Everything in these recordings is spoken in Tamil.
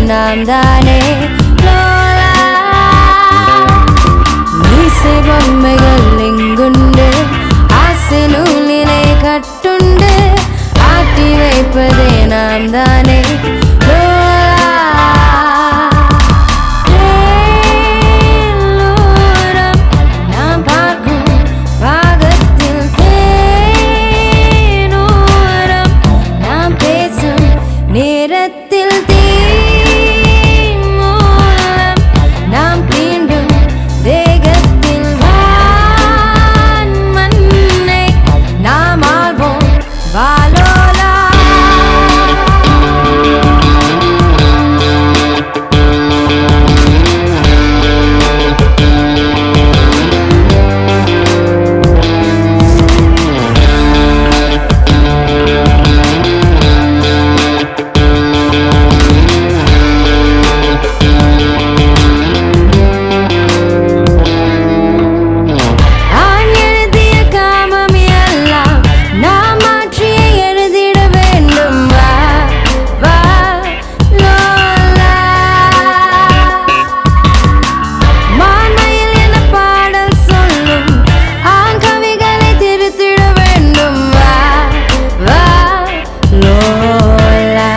நாம் தானே லோலா மீசை பொம்மைகள் எங்குண்டு ஆசை நூலினை கட்டுண்டு ஆட்டி வைப்பதே நாம் தானே லோலா தேனூரம் நாம் பார்க்கும் பாகத்தில் தேனூரம் நாம் பேசும் நேரத்தில் தீ மூலம் நாம் தீண்டும் தேகத்தில் வான் மண்ணை நாம் ஆள்வோம் வாலோலா ஆண் எழுதிய காமம் எல்லாம் நாம் மாற்றியே எழுதிட வேண்டும் வா வா லோலா மான்மையில் என பாடல் சொல்லும் ஆண் கவிகளை திருத்திட வேண்டும் வா வா லோலா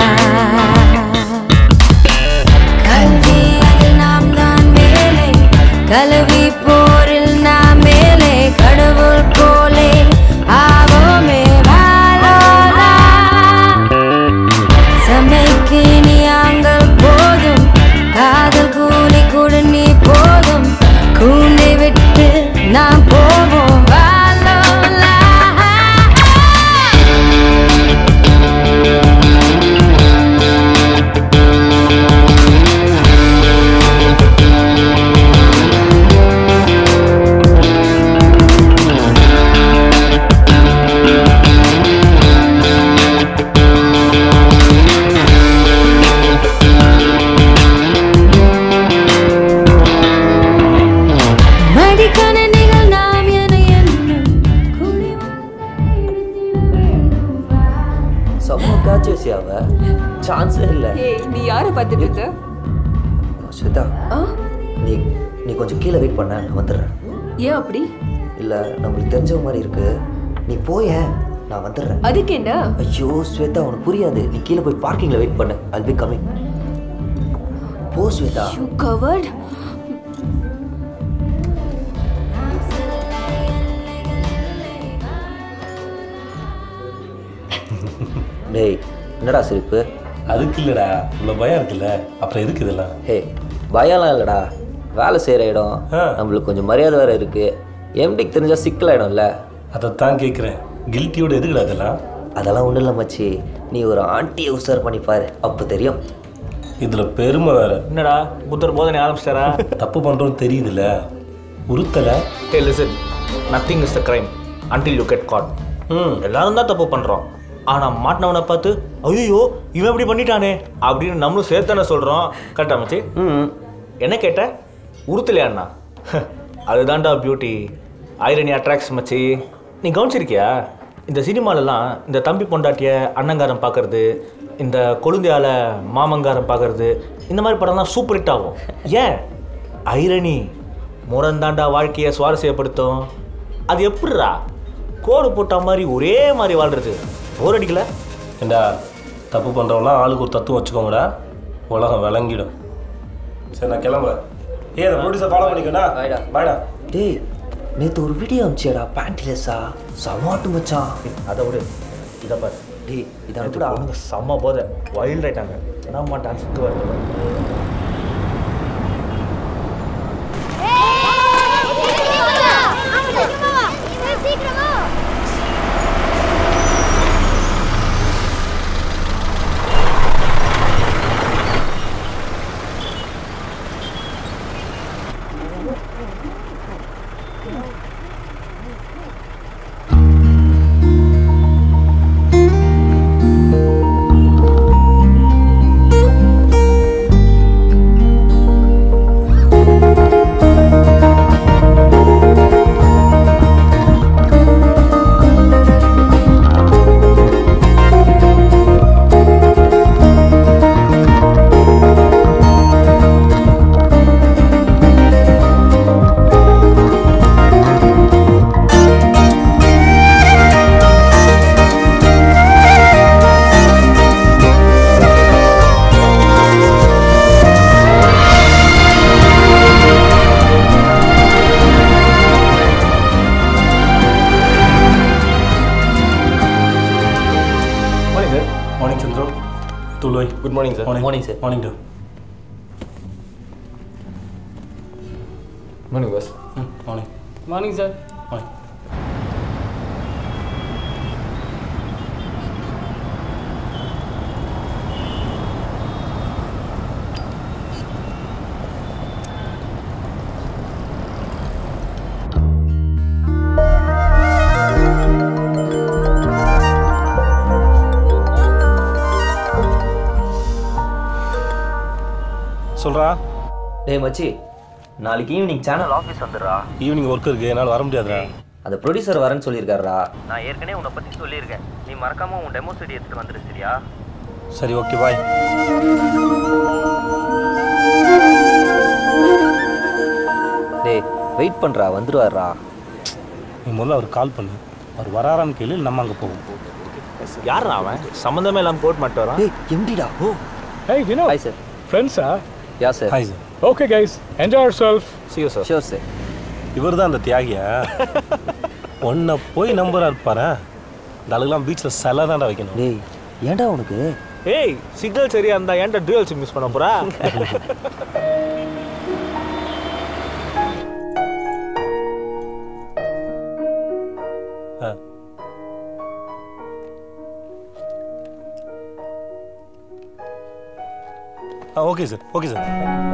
கல்வி அதில் நாம் தான் மேலே கல்வி போரில் நாம் மேலே கடவுள் போலே ஆவோமே வாழோலா சமைக்கு நீ ஆங்கள் போதும் காதல் கூலி கூட நீ போதும் கூண்டை விட்டு நாம் போவோம் வாழோலா மடிக்கணினிகள் நாம் என எண்ணும் செம்ம காச்சேசி அவ சான்ஸே இல்லை ஏய் நீ யாரை பார்த்துட்டு இருக்க ஸ்வேதா நீ நீ கொஞ்சம் கீழே வெயிட் பண்ண நான் வந்துடுறேன் ஏன் அப்படி இல்லை நம்மளுக்கு தெரிஞ்ச மாதிரி இருக்கு நீ போயேன் நான் வந்துடுறேன் அதுக்கு என்ன ஐயோ ஸ்வேதா உனக்கு புரியாது நீ கீழே போய் பார்க்கிங்ல வெயிட் பண்ணு I'll be coming போ ஸ்வேதா யூ கவர்ட் டேய் என்னடா சிரிப்பு அதுக்கு இல்லைடா இவ்வளோ பயம் இருக்குல்ல அப்புறம் எதுக்கு இதெல்லாம் ஹே பயம்லாம் இல்லைடா வேலை செய்கிற இடம் ஆ. நம்மளுக்கு கொஞ்சம் மரியாதை வேறு இருக்கு எம்டிக்கு தெரிஞ்சா சிக்கலாயிடும்ல அதைத்தான் கேட்குறேன் கில்ட்டியோட எதுக்குடா இதெல்லாம் அதெல்லாம் ஒன்றும் இல்லை மச்சி நீ ஒரு ஆண்டியை உசார் பண்ணி பாரு அப்போ தெரியும் இதில் பெருமை வேற என்னடா புத்தர் போதனை ஆரம்பிச்சிட்டாரா தப்பு பண்ணுறோன்னு தெரியுதுல்ல உறுத்தலை hey listen nothing is the crime until you get caught ம் எல்லாரும் தான் தப்பு பண்ணுறோம் ஆனால் மாட்டினவனை பார்த்து ஐயோ இவன் இப்படி பண்ணிட்டானே அப்படின்னு நம்மளும் சேர்த்தானே சொல்கிறோம் கரெக்டா மச்சி ம் என்ன கேட்ட உறுத்தலையாண்ணா அதுதான்டா பியூட்டி ஐரணி அட்ராக்ஸ் மச்சி நீ கவனிச்சிருக்கியா இந்த சினிமாலெல்லாம் இந்த தம்பி பொண்டாட்டிய அண்ணங்காரம் பார்க்கறது இந்த கொழுந்தியால மாமங்காரம் பார்க்கறது இந்த மாதிரி படம்லாம் சூப்பர் ஹிட் ஆகும் ஏன் ஐரணி முரந்தாண்டா வாழ்க்கையை சுவாரஸ்யப்படுத்தும் அது எப்படிடா கோடு போட்ட மாதிரி ஒரே மாதிரி வாழ்றது போர் அடிக்கல ஏண்டா தப்பு பண்ணுறவங்களாம் ஆளுக்கு ஒரு தத்துவம் வச்சுக்கோங்கடா உலகம் விளங்கிடும் சரி நான் கிளம்புறேன் ஏ அந்த ப்ரொடியூசர் ஃபாலோ பண்ணிக்கோண்ணா பாய்டா. பாய்டா டேய் நேற்று ஒரு வீடியோ அமிச்சியடா பேண்ட்லெஸ்ஸா சமாட்டு மச்சான் அதை விடு இதை பாரு டேய் இது இது அனுப்புடா பொண்ணுங்க செம்ம போதை வைல்ட் ஆயிட்டாங்க என்னம்மா டான்ஸுக்கு வருது துளோய் good morning sir Morning, sir. Morning too morning boss ம் மார்னிங் மார்னிங் சார் மார்னிங் சொல்கிறா டேய் மச்சி நாளைக்கு ஈவினிங் சேனல் ஆஃபீஸ் வந்துடுறா ஈவினிங் ஒர்க் இருக்கு என்னால் வர முடியாதுடா அந்த ப்ரொடியூசர் வரேன்னு சொல்லியிருக்காருடா நான் ஏற்கனவே உன்னை பற்றி சொல்லியிருக்கேன் நீ மறக்காம உன் டெமோ செடி எடுத்துட்டு வந்துடு சரியா சரி ஓகே பாய் டேய் வெயிட் பண்ணுறா வந்துடுவாருடா நீ முதல்ல அவர் கால் பண்ணு அவர் வராரான்னு கேளு நம்ம அங்கே போவோம் யாரா அவன் சம்மந்தமே இல்லாமல் கோட் மாட்டு வரான் டேய் எம்டிடா ஓ Hey, Vinod. Hi sir Friends, huh? Yeah sir hi sir Okay, guys. Enjoy yourself. சியோ சார் ஷோர் சார் இவர் தான் அந்த தியாகியா உன்னை போய் நம்பரா இருப்பாரா இந்த ஆளுங்கெல்லாம் பீச்சில் சிலை தான்டா வைக்கணும் டேய் ஏன்டா உனக்கு ஏய் சிக்னல் சரியா இருந்தா ஏன்டா டுவல்ஸ் மிஸ் பண்ண போறா ஆ ஓகே சார் ஓகே சார்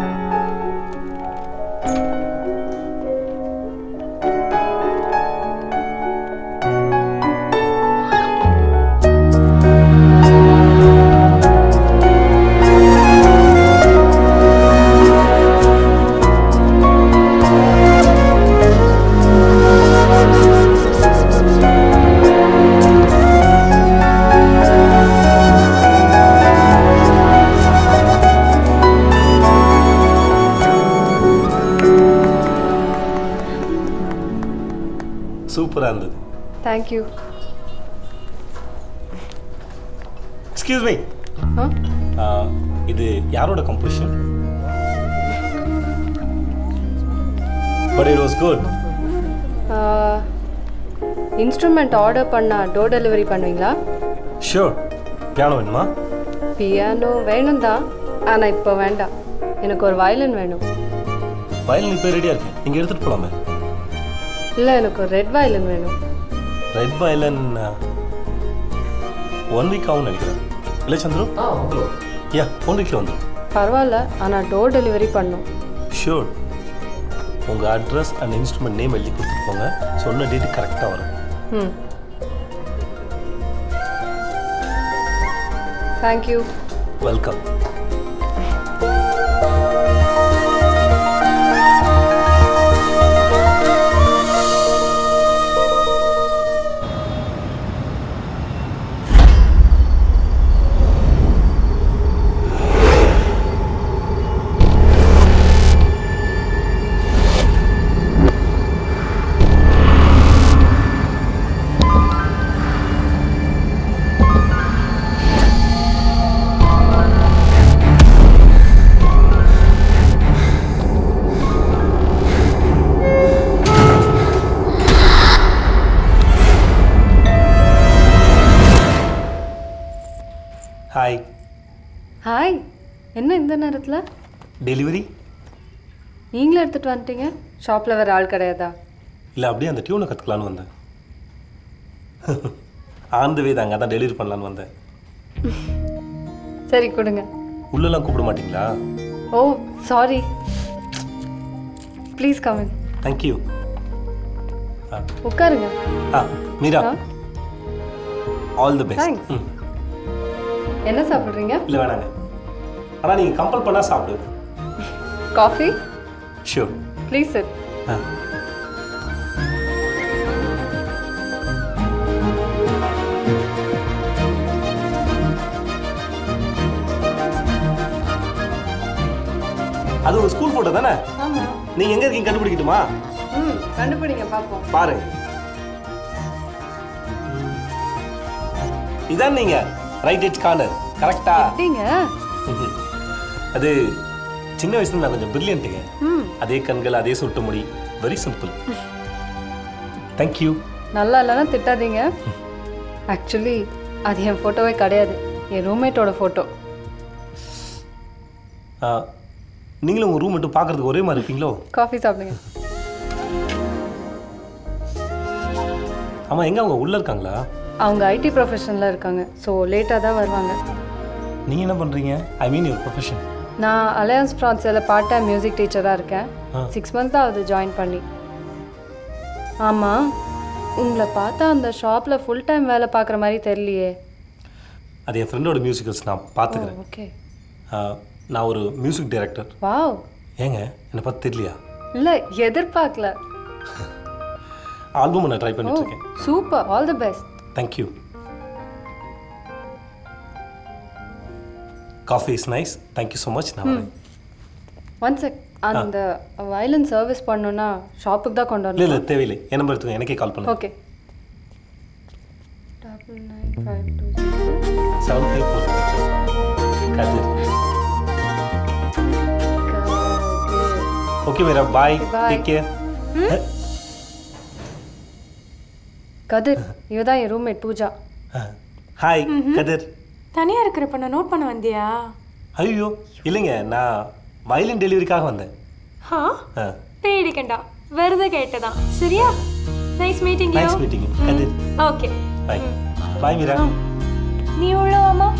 சூப்பராக இருந்தது தேங்க்யூ எக்ஸ்கியூஸ் மீ ஆ இது யாரோட composition but it was good instrument order பண்ணால் டோர் டெலிவரி பண்ணுவீங்களா ஷூர் பியானோ வேணுமா பியானோ வேணும் தான் ஆனால் இப்போ வேண்டாம் எனக்கு ஒரு வயலின் வேணும் வயலின் இப்போ ரெடியாக இருக்கு நீங்கள் எடுத்துகிட்டு போகலாமே இல்லை எனக்கு ஒரு ரெட் வயலின் வேணும் ரெட் வயலன் ஒன் வீக் ஆகும்னு நினைக்கிறேன் இல்லை சந்துரு யா ஒன் வீக்கில் வந்துடும் பரவாயில்ல ஆனால் டோர் டெலிவரி பண்ணும் ஷூர் உங்கள் அட்ரஸ் அண்ட் இன்ஸ்ட்ருமெண்ட் நேம் எழுதி கொடுத்துட்டு போங்க சொன்ன டேட்டு கரெக்டாக வரும் ம் தேங்க்யூ வெல்கம் ஹாய் ஹாய் என்ன இந்த நேரத்தில் டெலிவரி நீங்களே எடுத்துகிட்டு வந்துட்டீங்க ஷாப்பில் வேறு ஆள் கிடையாதா இல்லை அப்படியே அந்த டியூனை கற்றுக்கலான்னு வந்தேன் ஆந்த வே தாங்க அதான் டெலிவரி பண்ணலான்னு வந்தேன் சரி கொடுங்க உள்ளெல்லாம் கூப்பிட மாட்டீங்களா ஓ சாரி ப்ளீஸ் கமின் தேங்க்யூ உட்காருங்க ஆ மீரா ஆ? All the best Thanks. ம் என்ன சாப்பிட்றீங்க இல்லை வேணாங்க ஆனால் நீங்கள் கம்பல் பண்ணால் சாப்பிடு காஃபி ஷூர் ப்ளீஸ் சார் ஆ அது ஒரு ஸ்கூல் ஃபோட்டோ தானே ஆமாம் நீங்கள் எங்கே இருக்கீங்க கண்டுபிடிக்கட்டுமா ம் கண்டுபிடிங்க பார்ப்போம் பாருங்க இதான் நீங்க ரைட் இட் கார்னர் கரெக்டா எப்படிங்க அது சின்ன வயசுல நான் கொஞ்சம் பிரில்லியன்ட்டுங்க ம் அதே கண்கள் அதே சொட்டு முடி வெரி சிம்பிள் தேங்க்யூ நல்லா இல்லைன்னா திட்டாதீங்க ஆக்சுவலி அது என் ஃபோட்டோவே கிடையாது என் ரூம்மேட்டோட ஃபோட்டோ ஆ, நீங்களும் உங்கள் ரூம் மட்டும் பார்க்குறதுக்கு ஒரே மாதிரி இருப்பீங்களோ காஃபி சாப்பிடுங்க ஆமாம் எங்கே அவங்க உள்ளே இருக்காங்களா அவங்க ஐடி ப்ரொஃபஷனில் இருக்காங்க ஸோ லேட்டாக தான் வருவாங்க நீங்கள் என்ன பண்ணுறீங்க ஐ மீன் யுவர் ப்ரொஃபஷன் நான் அலையன்ஸ் ஃப்ரான்ஸில் பார்ட் டைம் மியூசிக் டீச்சராக இருக்கேன் ஆ. சிக்ஸ் மந்த்ஸ் தான் ஆகுது ஜாயின் பண்ணி ஆமாம் உங்களை பார்த்தா அந்த ஷாப்பில் ஃபுல் டைம் வேலை பார்க்குற மாதிரி தெரியலையே அது என் ஃப்ரெண்டோட மியூசிக்கல்ஸ் நான் பார்த்துக்கிறேன் ஓகே ஆ, நான் ஒரு மியூசிக் டைரக்டர் வாவ் ஏங்க என்னை பார்த்து தெரியலையா இல்லை எதிர்பார்க்கல ஆல்பம் நான் ட்ரை ஓ பண்ணிட்டு இருக்கேன் super all the best thank you coffee is nice thank you so much நான் வரேன் ஒன் செக் அந்த வயலின் சர்வீஸ் பண்ணணும்னா ஷாப்புக்கு தான் கொண்டு இல்லை வரணும் இல்லை தேவையில்லை என் நம்பர் எடுத்துக்கோங்க எனக்கே கால் பண்ணுங்க okay double nine five two seven five four Kathir okay Meera bye Bye. Take care Kathir இவ தான் என் ரூம்மேட் பூஜா ஹாய் கதிர் தனியாக இருக்கிறப்ப நான் நோட் பண்ண வந்தியா ஐயோ இல்லைங்க நான் வயலின் டெலிவரிக்காக வந்தேன் ஆ ஆ பேடிக்கண்டா வெறுതെ கேட்டதான் சரியா nice meeting you nice meeting Kathir okay bye bye Meera நீ உள்ளவாமா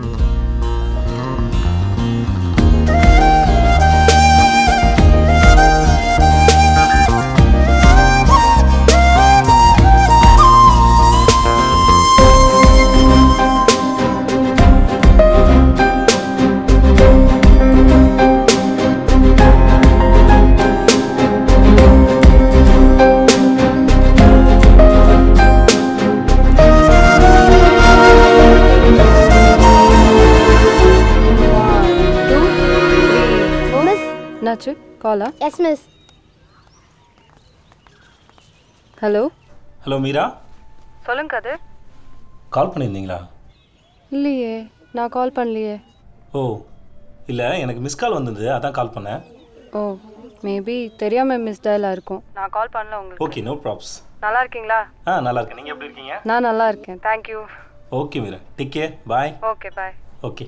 டூ த்ரீ மிஸ் என்னாச்சு காலா yes miss hello hello Meera சொல்லுங்க கதிர் கால் பண்ணியிருந்தீங்களா இல்லையே நான் கால் பண்ணலையே ஓ இல்லை எனக்கு மிஸ் கால் வந்தது அதான் கால் பண்ணேன் ஓ மேபி தெரியாமல் மிஸ் டயலாக இருக்கும் நான் கால் பண்ணல உங்களுக்கு ஓகே நோ ப்ராப்ஸ் நல்லா இருக்கீங்களா ஆ நல்லா இருக்கேன் நீங்கள் எப்படி இருக்கீங்க நான் நல்லா இருக்கேன் thank you okay Meera take care bye okay bye okay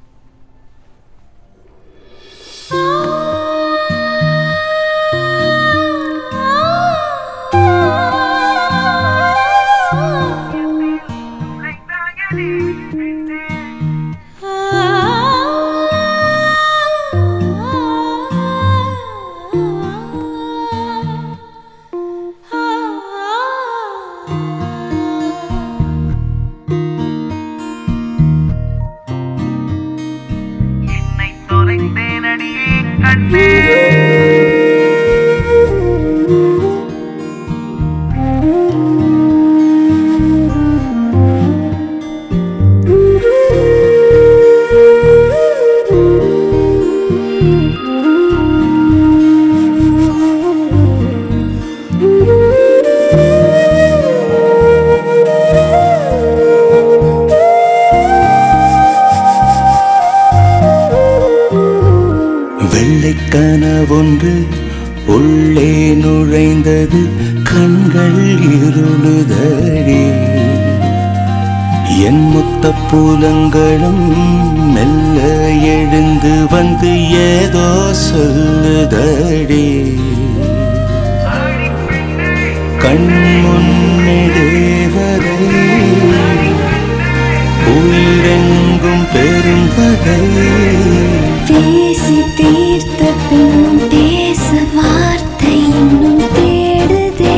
வெள்ளைக்கனவொன்று உள்ளே நுழைந்தது கண்கள் இருளுதடி என் முத்த பூலங்களும் மெல்ல எழுந்து வந்து ஏதோ சொல்லுதடி கண் முன்னே தேவதை உயிரெங்கும் பெரும்பதை பேசி தீர்த்த பின்னும் பேச வார்த்தை இன்னும் தேடுதே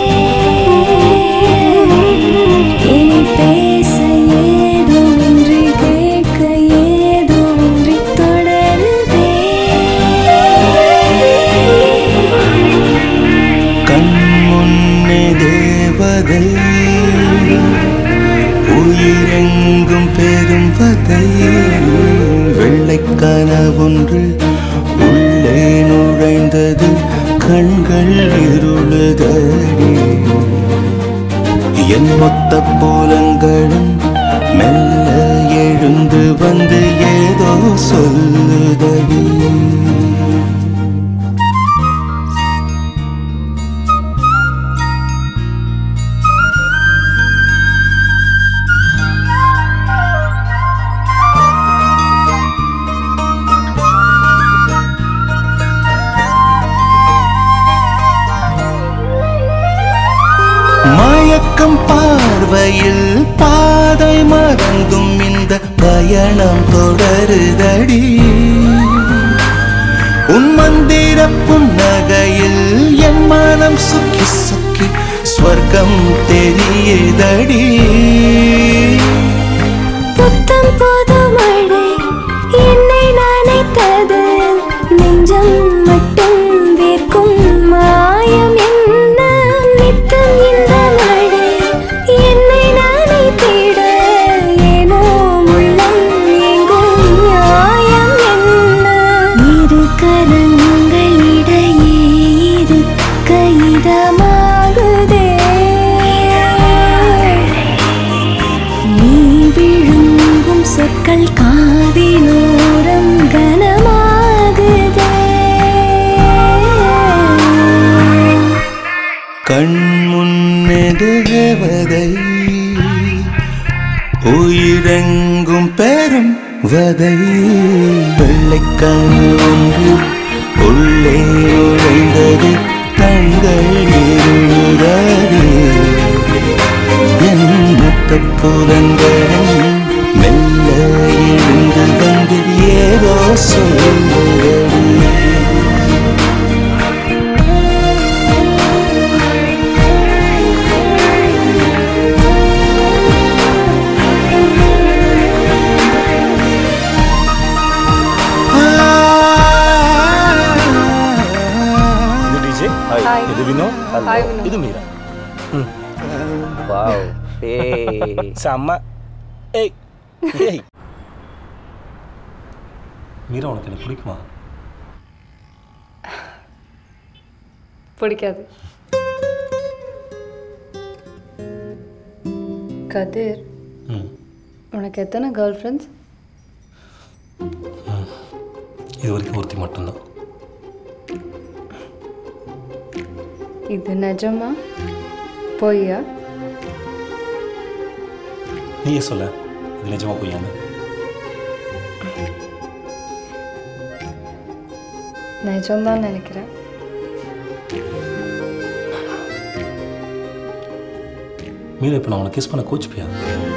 இனி பேச ஏதோ ஒன்றி கேட்க ஏதோ ஒன்றி தொடருதே கண் முன்னே தேவதை உயிரெங்கும் பெரும் வதை வெள்ளைக்கனவொன்று உள்ளே நுழைந்தது கண்கள் இருளுதடி என் மொத்த போலங்களும் மெல்ல எழுந்து வந்து ஏதோ சொல்லுதடி ஆ பார்வையில் பாதை மறந்தும் இந்த பயணம் தொடருதடி உன் மந்திர புன்னகையில் என் மனம் சுக்கி சுக்கி ஸ்வர்க்கம் தெரியுதடி புத்தம் புது மழை என்னை நனைத்தது நெஞ்சம் மட்டும் வேர்க்கும் மாயம் என்ன நித்தம் இந்த மழை என்னை நனைத்திட ஏனோ உள்ளம் எங்கும் நியாயம் என்ன இரு கரங்களிடையே இருக்க இதமாகுதே நீ விழுங்கும் சொற்கள் காதினோரம் கனமாகுதே கண் முன்னே தேவதை உயிரெங்கும் பெரும் வதை வெள்ளைக்கண் ஒன்று உள்ளே நுழைந்தது கண்கள் இருந்தது என் முத்தப்புலங்களும் மெல்ல எழுந்து வந்து ஏதோ சொல்லுகிறது இது டிஜே Hi. இது வினோ Hi, வினோ. இது மீரா வாவ் ஏய் செம்ம ஏய் ஏய் மீரா உனக்கு எனக்கு பிடிக்குமா பிடிக்காது கதிர் ம் உனக்கு எத்தனை கேர்ள் ஃப்ரெண்ட்ஸ் இது வரைக்கும் ஒருத்தி மட்டும்தான் இது நிஜமா பொய்யா நீயே சொல்ல இது நிஜமா பொய்யான்னு நிஜம்தான் நினைக்கிறேன் மீரா இப்போ நான் உனக்கு கிஸ் பண்ண கோச்சுப்பியா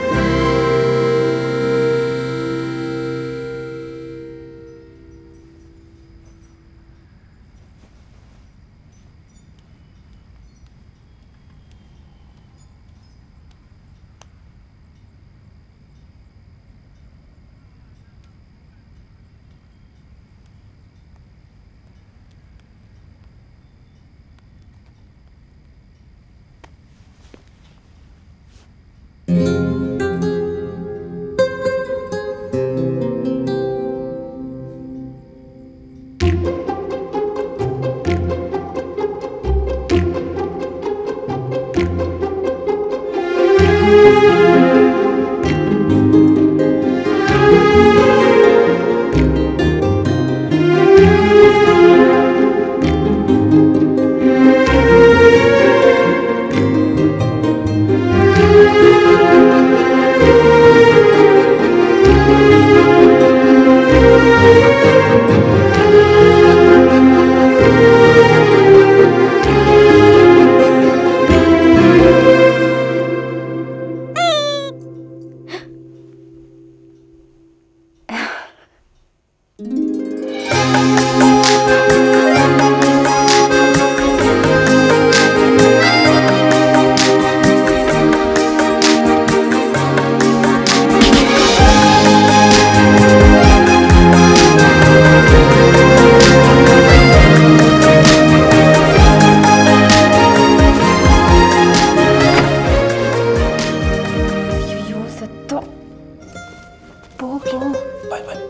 ஐயோ சத்தம் போ போ பாய் பாய்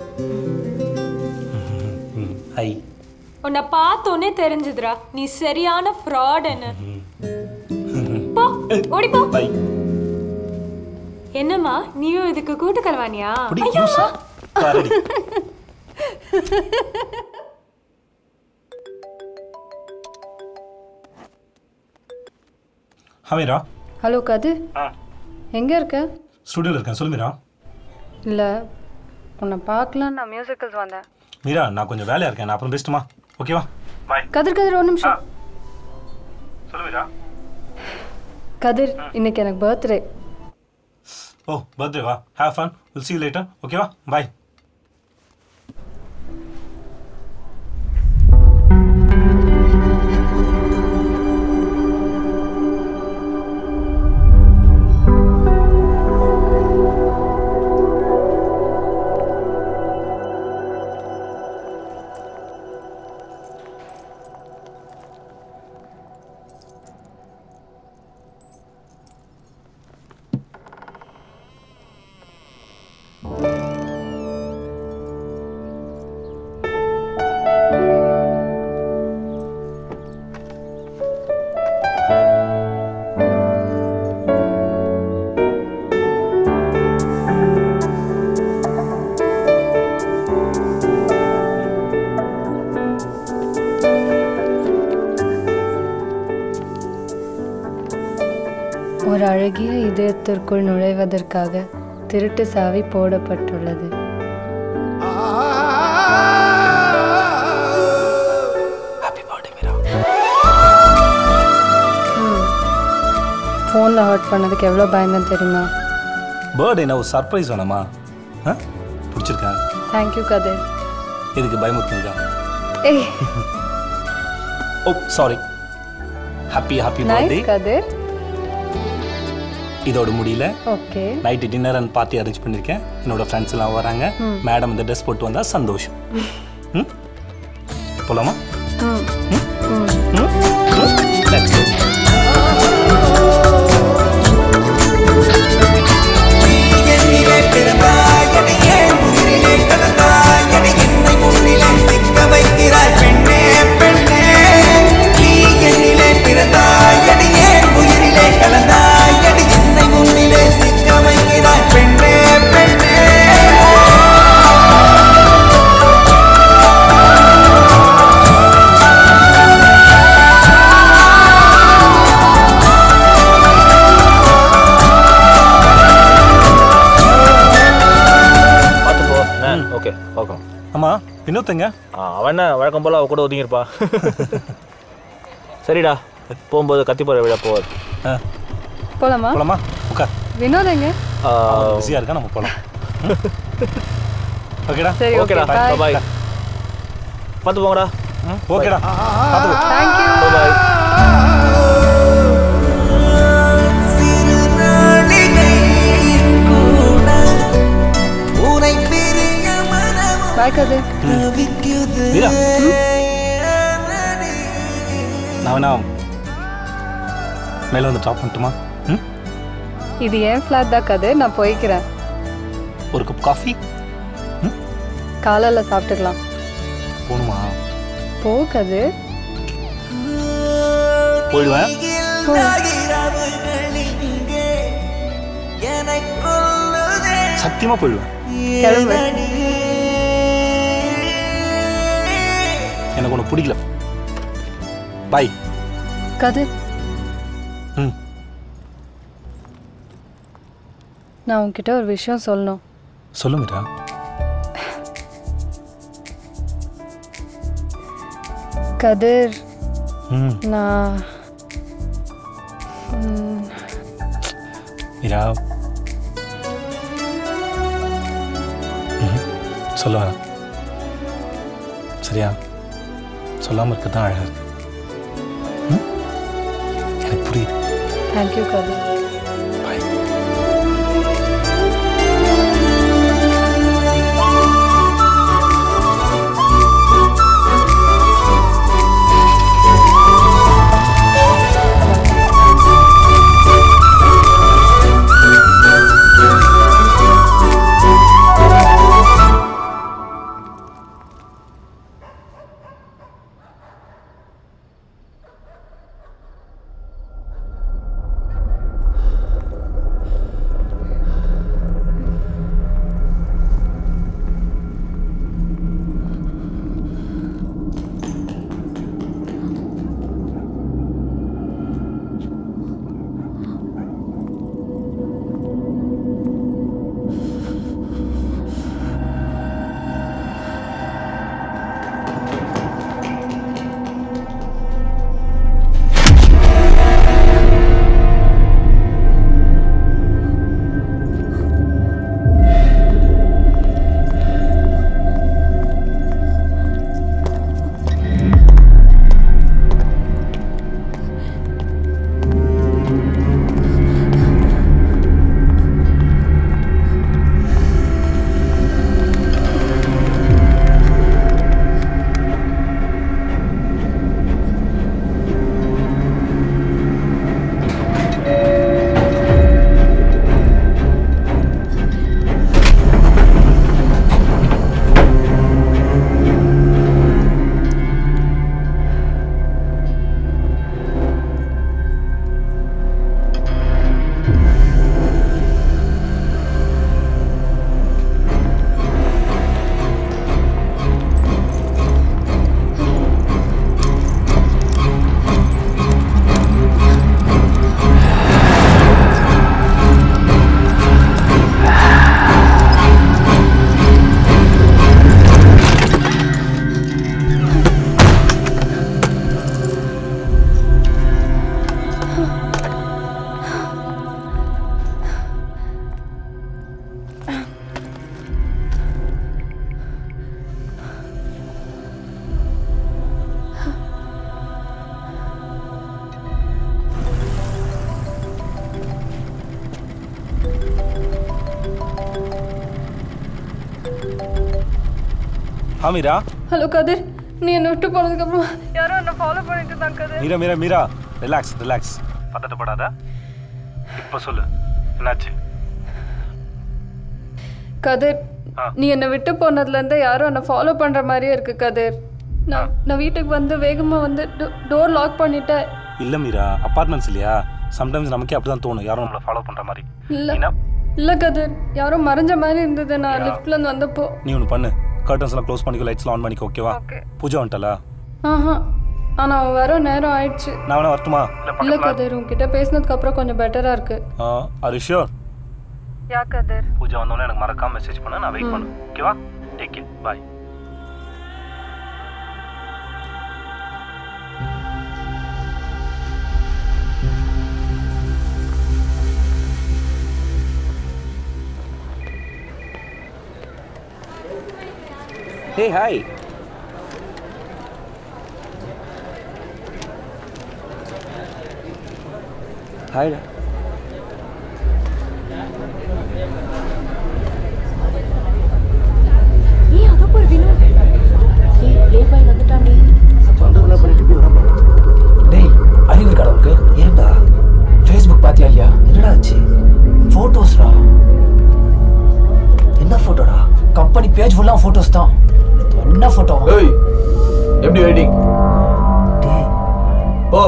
ம் ஹை உன்னை பார்த்தோன்னே தெரிஞ்சுதுடா நீ சரியான ஃப்ராடுன்னு போ ஓடி போ பாய் என்னம்மா நீயும் இதுக்கு கூட்டு கலவானியா அப்படி யூஸா பாரடி ஹமீரா ஹலோ கதிர் எங்கே இருக்க ஸ்டுடியோவில் இருக்கேன் சொல்லு மீரா இல்லை உன்னை பார்க்கலாம் நான் மியூசிக்கல்ஸ் வந்தேன் மீரா நான் கொஞ்சம் வேலையாக இருக்கேன் நான் அப்புறம் பேசட்டுமா ஓகேவா பாய் கதிர் கதிர் ஒரு நிமிஷம் சொல்லு மீரா கதிர் இன்னைக்கு எனக்கு பர்த்டே ஓ பர்த்டே வா have fun will see you later ஓகேவா பாய் ஒரு அழகிய இதயத்திற்குள் நுழைவதற்காக திருட்டு சாவி போடப்பட்டுள்ளது ஹாப்பி பர்த்டே மீரா ஃபோனில் ஹர்ட் பண்ணதுக்கு எவ்வளோ பயந்தேன் தெரியுமா பர்த்டே நான் ஒரு சர்ப்ரைஸ் வேணாமா ஆ பிடிச்சிருக்கா தேங்க்யூ கதிர் எதுக்கு பயமுறுத்துங்க ஏய் oh sorry happy happy nice birthday Kathir இதோட முடியல okay night dinner and party arrange பண்ணியிருக்கேன் என்னோட ஃப்ரெண்ட்ஸ் எல்லாம் வராங்க மேடம் இந்த ட்ரெஸ் போட்டு வந்தால் சந்தோஷம் ம் போலாமா ம் ம் Let's go. என்னிலே பிறந்தாயடி ஏன் உயிரிலே கலந்தாயடி என்னை முன்னிலே சிக்க வைக்கிறாய் பெண்ணே பெண்ணே நீ என்னிலே பிறந்தாயடி ஏன் உயிரிலே கலந்தாயடி என்னை முன்னிலே சிக்க வைக்கிறாய் பெண்ணே பெண்ணே பார்த்து போ ஓகே பார்க்கலாம் ஆமா வினோத்துங்க ஆ, அவன் என்ன வழக்கம் போல் அவ கூட ஒதுங்கியிருப்பா சரிடா போகும்போது கத்திப்பாறை விழா போவார் ஆ போலாமா போலாமா உட்கார் வினோத் எங்க பிஸியாக இருக்கா நம்ம போகலாம் ஓகேடா சரி ஓகே ஓகேடா பாய் பாய் பார்த்து போங்கடா ஓகேடா பார்த்துக்கோ தேங்க்யூ பாய் சிறு நாளிகை கூட உனை பிரிய மனம் பாய் கதிர் தவிக்குது வீரா. நான் வேணா மேலே வந்து ட்ராப் பண்ணட்டுமா ம் இது ஏன் ஃப்ளாட் தான் கதிர் நான் போய்க்கிறேன் ஒரு கப் காஃபி காலையில் சாப்பிட்டுக்கலாம் போகணுமா போ கதிர் போயிடுவேன் இரவுகளிங்கே எனக் கொல்லுதே சத்தியமாக போயிடுவேன் கிளம்பு எனக்கு ஒன்று பிடிக்கல பாய் கதிர் ம் நான் உன்கிட்ட ஒரு விஷயம் சொல்லணும் சொல்லு மீரா கதிர் ம் நான் ம், மீரா ம், சொல்ல வேணாம் சரியா சொல்லாமல் இருக்க தான் அழகாக இருக்கு ம்? எனக்கு புரியுது தேங்க்யூ கதிர் பாய் ஆ மீரா ஹலோ கதிர் நீ என்னை விட்டு போனதுக்கப்புறம் யாரோ என்னை ஃபாலோ பண்ணிட்டு தான் கதிர் மீரா மீரா மீரா ரிலாக்ஸ் ரிலாக்ஸ் பதட்டப்படாத இப்போ சொல்லு என்னாச்சு கதிர் ஆ. நீ என்னை விட்டு போனதுலேருந்து யாரோ என்னை ஃபாலோ பண்ணுற மாதிரியே இருக்கு கதிர் நான் நான் வீட்டுக்கு வந்து வேகமாக வந்து டோர் லாக் பண்ணிட்டேன் இல்லை மீரா அப்பார்ட்மெண்ட்ஸ் இல்லையா சம்டைம்ஸ் நமக்கே அப்படி தான் தோணும் யாரும் நம்மளை ஃபாலோ பண்ணுற மாதிரி இல்லை நீனா இல்லை கதிர் யாரோ மறைஞ்ச மாதிரி இருந்தது நான் லிஃப்ட்லேருந்து வந்தப்போ நீ ஒன்று பண்ணு கர்டன்ஸ்லாம் க்ளோஸ் பண்ணிக்கோ லைட்ஸ்லாம் ஆன் பண்ணிக்கோ ஓகேவா பூஜா வந்துட்டலா ஆஹா ஆனால் அவன் வர நேரம் ஆயிடுச்சு நான் வேணா வரட்டுமா இல்லை கதிர் உன்கிட்ட பேசினதுக்கு அப்புறம் கொஞ்சம் பெட்டராக இருக்கு are sure yeah Kathir Pooja வந்தோடனே எனக்கு மறக்காம மெசேஜ் பண்ண நான் வெயிட் பண்ணு ஓகேவா take care bye hey hi ஹாய்டா ஏய் அதோ போற வினோ ஏய் ப்ளே பாய் வந்துட்டான்டி பண்ணுறதுலாம் பண்ணிட்டு போய் வர டேய் அறிவு இருக்காடா உனக்கு ஏன்டா ஃபேஸ்புக் பாத்தியா இல்லையா என்னடா ஆச்சு ஃபோட்டோஸ்டா என்ன ஃபோட்டோடா கம்பெனி பேஜ் ஃபுல்லாக ஃபோட்டோஸ் தான் என்ன ஃபோட்டோ ஏய் எப்படி வெயிட்டிங் டேய் ஓ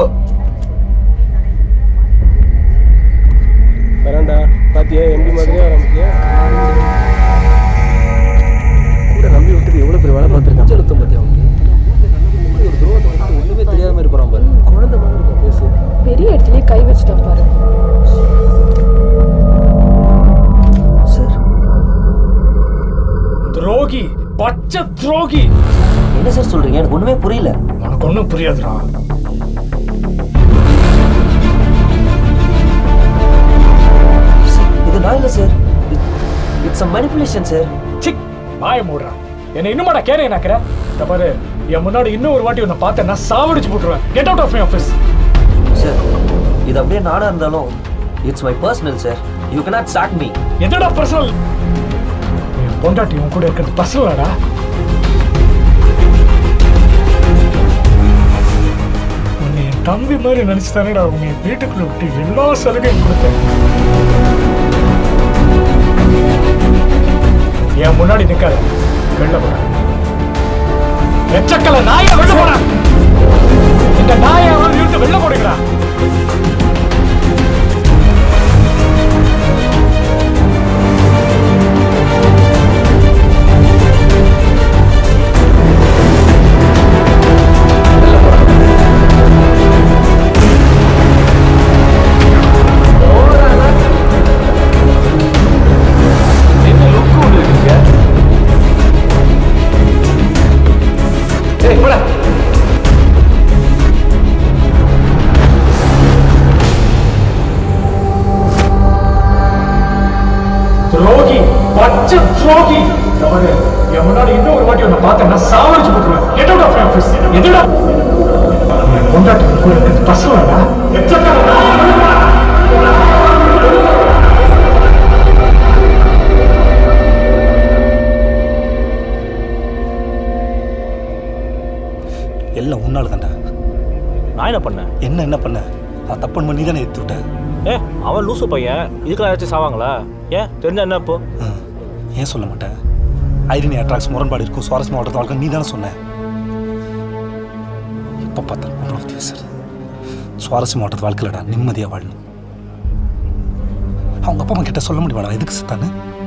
வரேன்டா பாத்தியா எம்பி மாதிரியே ஆரம்பிச்சியா கூட நம்பி விட்டுட்டு எவ்வளோ பெரிய வேலை பார்த்துருக்கேன் எழுத்தம் பார்த்தியா அவனுக்கு ஒரு துரோகத்தை வந்து ஒன்றுமே தெரியாத மாதிரி போகிறான் பாரு குழந்தை மாதிரி இருக்கும் பேசு பெரிய இடத்துலயே கை வச்சுட்டேன் பாரு சார் துரோகி பச்சை துரோகி என்ன சார் சொல்கிறீங்க எனக்கு ஒன்றுமே புரியல உனக்கு ஒன்றும் புரியாதுடா சார், இது நான் இல்லை sir it's a manipulation sir சிக் வாய மூடுறான் என்னை இன்னுமாடா கேரே நாக்கிற இந்த பாரு என் முன்னாடி இன்னும் ஒரு வாட்டி உன்னை பார்த்தேன்னா சாவடிச்சு போட்டுருவேன் get out of my office sir இது அப்படியே நானாக இருந்தாலும் it's my personal sir you cannot sack me எதடா பர்சனல் என் பொண்டாட்டி உன் கூட இருக்கிறது பர்சனலாடா உன்னை என் தம்பி மாதிரி நினைச்சு தானேடா உன்னை என் வீட்டுக்குள்ள விட்டு எல்லா சலுகையும் கொடுத்தேன் என் முன்னாடி நிக்காத வெளில போற எச்சக்கல நாய வெளில போற இந்த நாயை அவன் வீட்டு வெளில போடுகிறா என்ன லுக்கு ஒன்று இருக்கீங்க ஏய் போடா துரோகி பச்சை துரோகி தவறு என் முன்னாடி இன்னும் ஒரு வாட்டி உன்னை பார்த்தேன்னா சாவடிச்சு போட்டுருவேன் get out of my office எதுடா என் பொண்டாட்டி உன் கூட இருக்கிறது பசங்கடா எச்சக்கடா எல்லாம் உன்னால தான்டா நான் என்ன பண்ணேன் என்ன என்ன பண்ண நான் தப்பு பண்ணி தானே எடுத்து விட்டேன் ஏ அவன் லூசு பையன் இதுக்கெல்லாம் யாராச்சும் சாவாங்களா ஏன் தெரிஞ்சா என்ன இப்போ ஆ, ஏன் சொல்ல மாட்டேன் ஐரினி அட்ராக்ஸ் முரண்பாடு இருக்கும் சுவாரஸ்யமாக ஓடுறது வாழ்க்கை நீ தானே சொன்ன எப்போ பார்த்தாலும் பொம்பளை பற்றி பேசுறது சுவாரஸ்யமாக ஓடுறது வாழ்க்கையிலடா நிம்மதியாக வாழணும் அவங்க அப்பா அம்மா கிட்ட சொல்ல முடியுமாடா எதுக்கு சித்தான்னு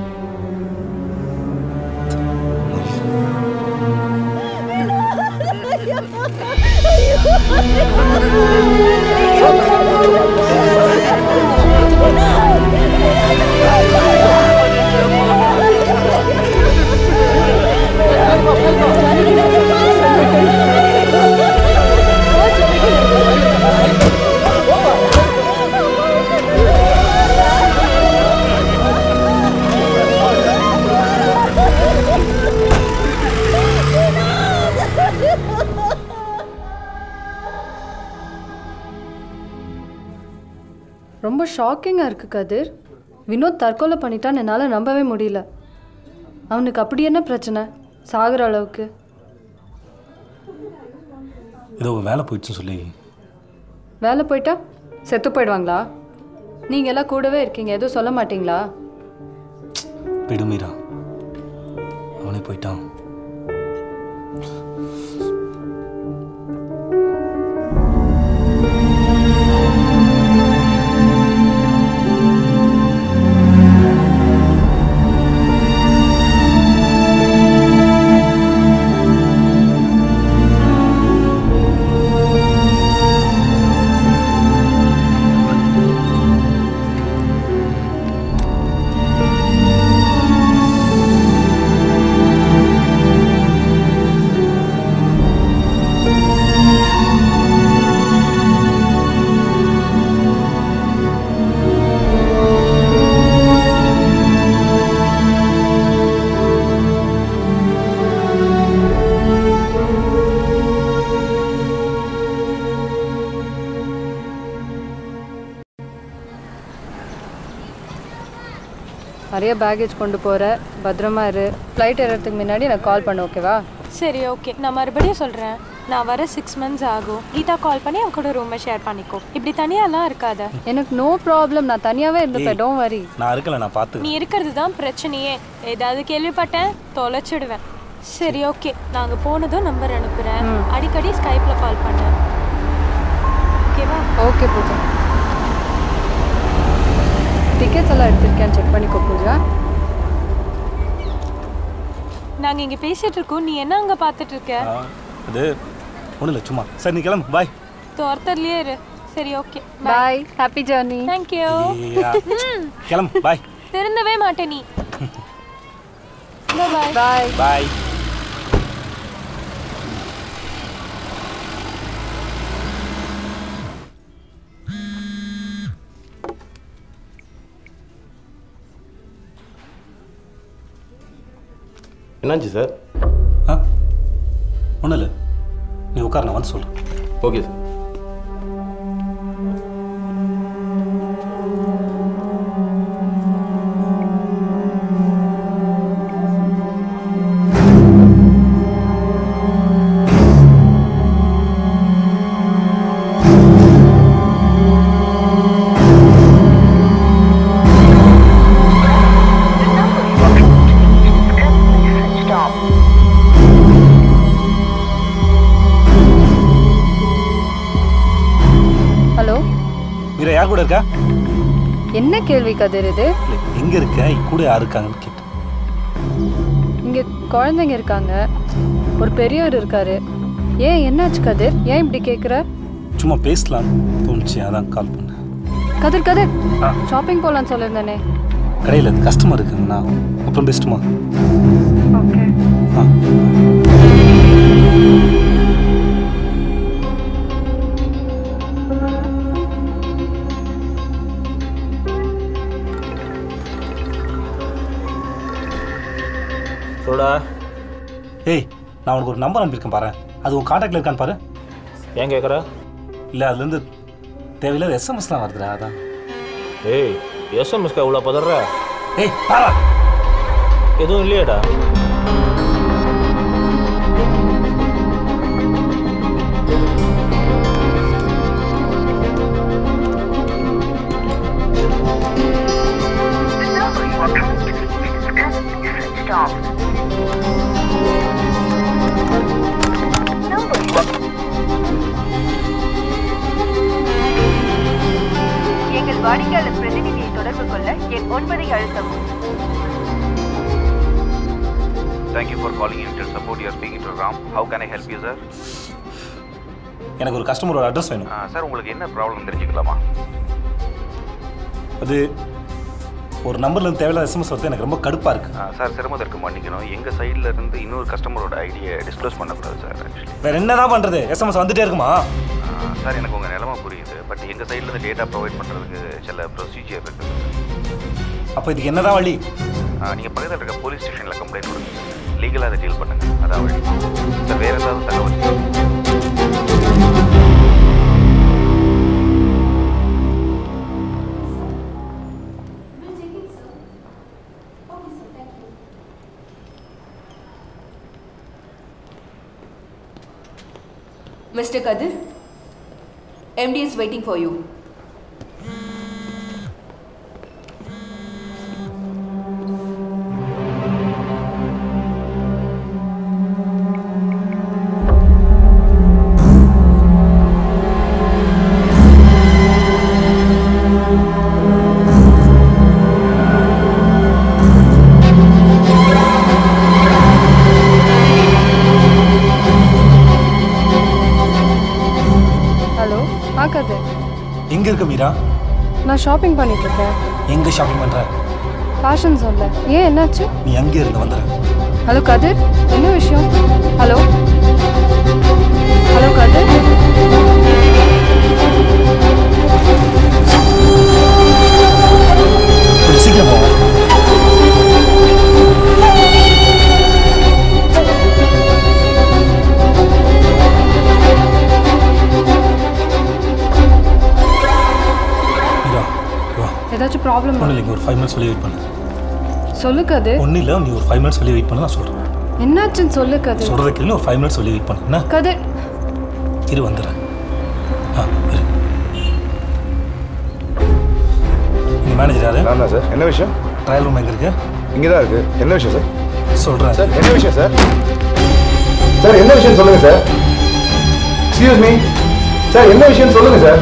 ரொம்ப ஷாக்கிங்காக இருக்குது கதிர் வினோத் தற்கொலை பண்ணிட்டான்னு என்னால் நம்பவே முடியல அவனுக்கு அப்படி என்ன பிரச்சனை சாகுற அளவுக்கு ஏதோ வேலை போயிடுச்சுன்னு சொல்லி வேலை போயிட்டா செத்து போயிடுவாங்களா நீங்கள் எல்லாம் கூடவே இருக்கீங்க எதுவும் சொல்ல மாட்டீங்களா விடுமீரா அவனே போயிட்டான் நிறைய பேக்கேஜ் கொண்டு போகிற பத்திரமா இரு ஃப்ளைட் ஏறதுக்கு முன்னாடி எனக்கு கால் பண்ணு ஓகேவா சரி ஓகே நான் மறுபடியும் சொல்கிறேன் நான் வர சிக்ஸ் மந்த்ஸ் ஆகும் கீதா கால் பண்ணி அவன் கூட ரூமை ஷேர் பண்ணிக்கோ இப்படி தனியாலாம் இருக்காத எனக்கு நோ ப்ராப்ளம் நான் தனியாகவே இருந்துப்பேன் டோன்ட் வரி நான் இருக்கல நான் பார்த்து நீ இருக்கிறது தான் பிரச்சனையே ஏதாவது கேள்விப்பட்டேன் தொலைச்சிடுவேன் சரி ஓகே நாங்கள் போனதும் நம்பர் அனுப்புகிறேன் அடிக்கடி ஸ்கைப்பில் கால் பண்ணு ஓகேவா ஓகே பூஜா டிக்கெட்ஸ் எல்லாம் எடுத்திருக்கேன் செக் பண்ணிக்கோ பூஜா நாங்கள் இங்கே பேசிட்டு இருக்கோம் நீ என்ன அங்கே பார்த்துட்டு இருக்க அது ஒன்றும் இல்லை சும்மா சரி நீ கிளம்பு பாய் தோர்த்தர்லயே இரு சரி okay bye happy journey thank you கிளம்பு பாய் திருந்தவே மாட்டே நீ பாய் பாய் பாய் என்னாச்சு சார் ஆ ஒன்றும் இல்லை நீ உட்கார் நான் வந்து சொல்கிறேன் ஓகே சார் ஹலோ மீரா யார் கூட இருக்கா என்ன கேள்வி கதிர் இது இல்லை எங்கே இருக்க கூட யார் இருக்காங்கன்னு கேட்டேன் இங்கே குழந்தைங்க இருக்காங்க ஒரு பெரியவர் இருக்காரு ஏன் என்னாச்சு கதிர் ஏன் இப்படி கேட்குற சும்மா பேசலாம்னு தோணுச்சு அதான் கால் பண்ணேன் கதிர் கதிர் ஷாப்பிங் போகலான்னு சொல்லியிருந்தேனே கடையில் கஸ்டமர் இருக்குங்கண்ணா அப்புறம் பெஸ்ட்டுமா ஆ சொல்டா ஏய் நான் உனக்கு ஒரு நம்பர் அனுப்பியிருக்கேன் பாரு அது உன் காண்டாக்டில் இருக்கான்னு பாரு ஏன் கேட்குற இல்லை அதுலேருந்து தேவையில்லாத எஸ்எம்எஸ்லாம் வருதுடா அதான் ஏய் எஸ்எம்எஸ்க்கு அவ்வளோ பதற ஏய் பாரா எதுவும் இல்லையாடா எங்கள் வாடிக்கையாளர் பிரதிநிதியை தொடர்பு கொள்ள என் ஒன்பதை அழுத்தவும் Thank you for calling Intel Support. You are speaking to Ram. How can I help you, sir? எனக்கு ஒரு கஸ்டமரோட அட்ரஸ் வேணும் சார் உங்களுக்கு என்ன ப்ராப்ளம் தெரிஞ்சுக்கலாமா அது ஒரு நம்பர்லேருந்து தேவையில்லாத எஸ்எம்எஸ் வந்து எனக்கு ரொம்ப கடுப்பாக இருக்குது சார் சிரமத்திற்கு மன்னிக்கணும் எங்கள் சைடில் இருந்து இன்னொரு கஸ்டமரோட ஐடியை டிஸ்க்ளோஸ் பண்ணக்கூடாது சார் ஆக்சுவலி வேற என்னதான் பண்ணுறது எஸ்எம்எஸ் வந்துட்டே இருக்குமா சார் எனக்கு உங்கள் நிலமை புரியுது பட் எங்கள் சைட்லேருந்து டேட்டா ப்ரொவைட் பண்ணுறதுக்கு சில ப்ரொசீஜர் இருக்குது அப்போ இதுக்கு என்னதான் வழி நீங்கள் பக்கத்தில் இருக்க போலீஸ் ஸ்டேஷனில் கம்ப்ளைண்ட் கொடுங்க லீகலாக அதை டீல் பண்ணுங்கள் அதான் வழி சார் வேறு ஏதாவது தகவல் Mr. Kadir, MD is waiting for you. Hello ஆ கதிர் எங்கே இருக்க மீரா நான் ஷாப்பிங் பண்ணிட்டு இருக்கேன் எங்கே ஷாப்பிங் பண்ணுற ஃபேஷன் சொல்ல ஏன் என்னாச்சு நீ அங்கே இருந்து வந்துடுற ஹலோ கதிர் என்ன விஷயம் ஹலோ ஹலோ கதிர் கொஞ்சம் சீக்கிரம் போவோம் மீரா வா ஏதாச்சும் ப்ராப்ளம் ஒன்றும் இல்லைங்க ஒரு ஃபைவ் மினிட்ஸ் வெளியே வெயிட் பண்ணு சொல்லு கதிர் ஒன்றும் இல்லை நீ ஒரு ஃபைவ் மினிட்ஸ் வெளியே வெயிட் பண்ண நான் சொல்கிறேன் என்னாச்சுன்னு சொல்லு கதிர் சொல்கிறத கேள்வி ஒரு ஃபைவ் மினிட்ஸ் வெளியே வெயிட் பண்ணு என்ன கதிர் இரு வந்துடுறேன் ஆ இரு இங்கே மேனேஜர் யாரு நான் தான் சார் என்ன விஷயம் ட்ரையல் ரூம் எங்கே இருக்கு இங்கே தான் இருக்கு என்ன விஷயம் சார் சொல்கிறேன் சார் என்ன விஷயம் சார் சார் என்ன விஷயம் சொல்லுங்க சார் எக்ஸ்கியூஸ் மீ சார் என்ன விஷயம் சொல்லுங்க சார்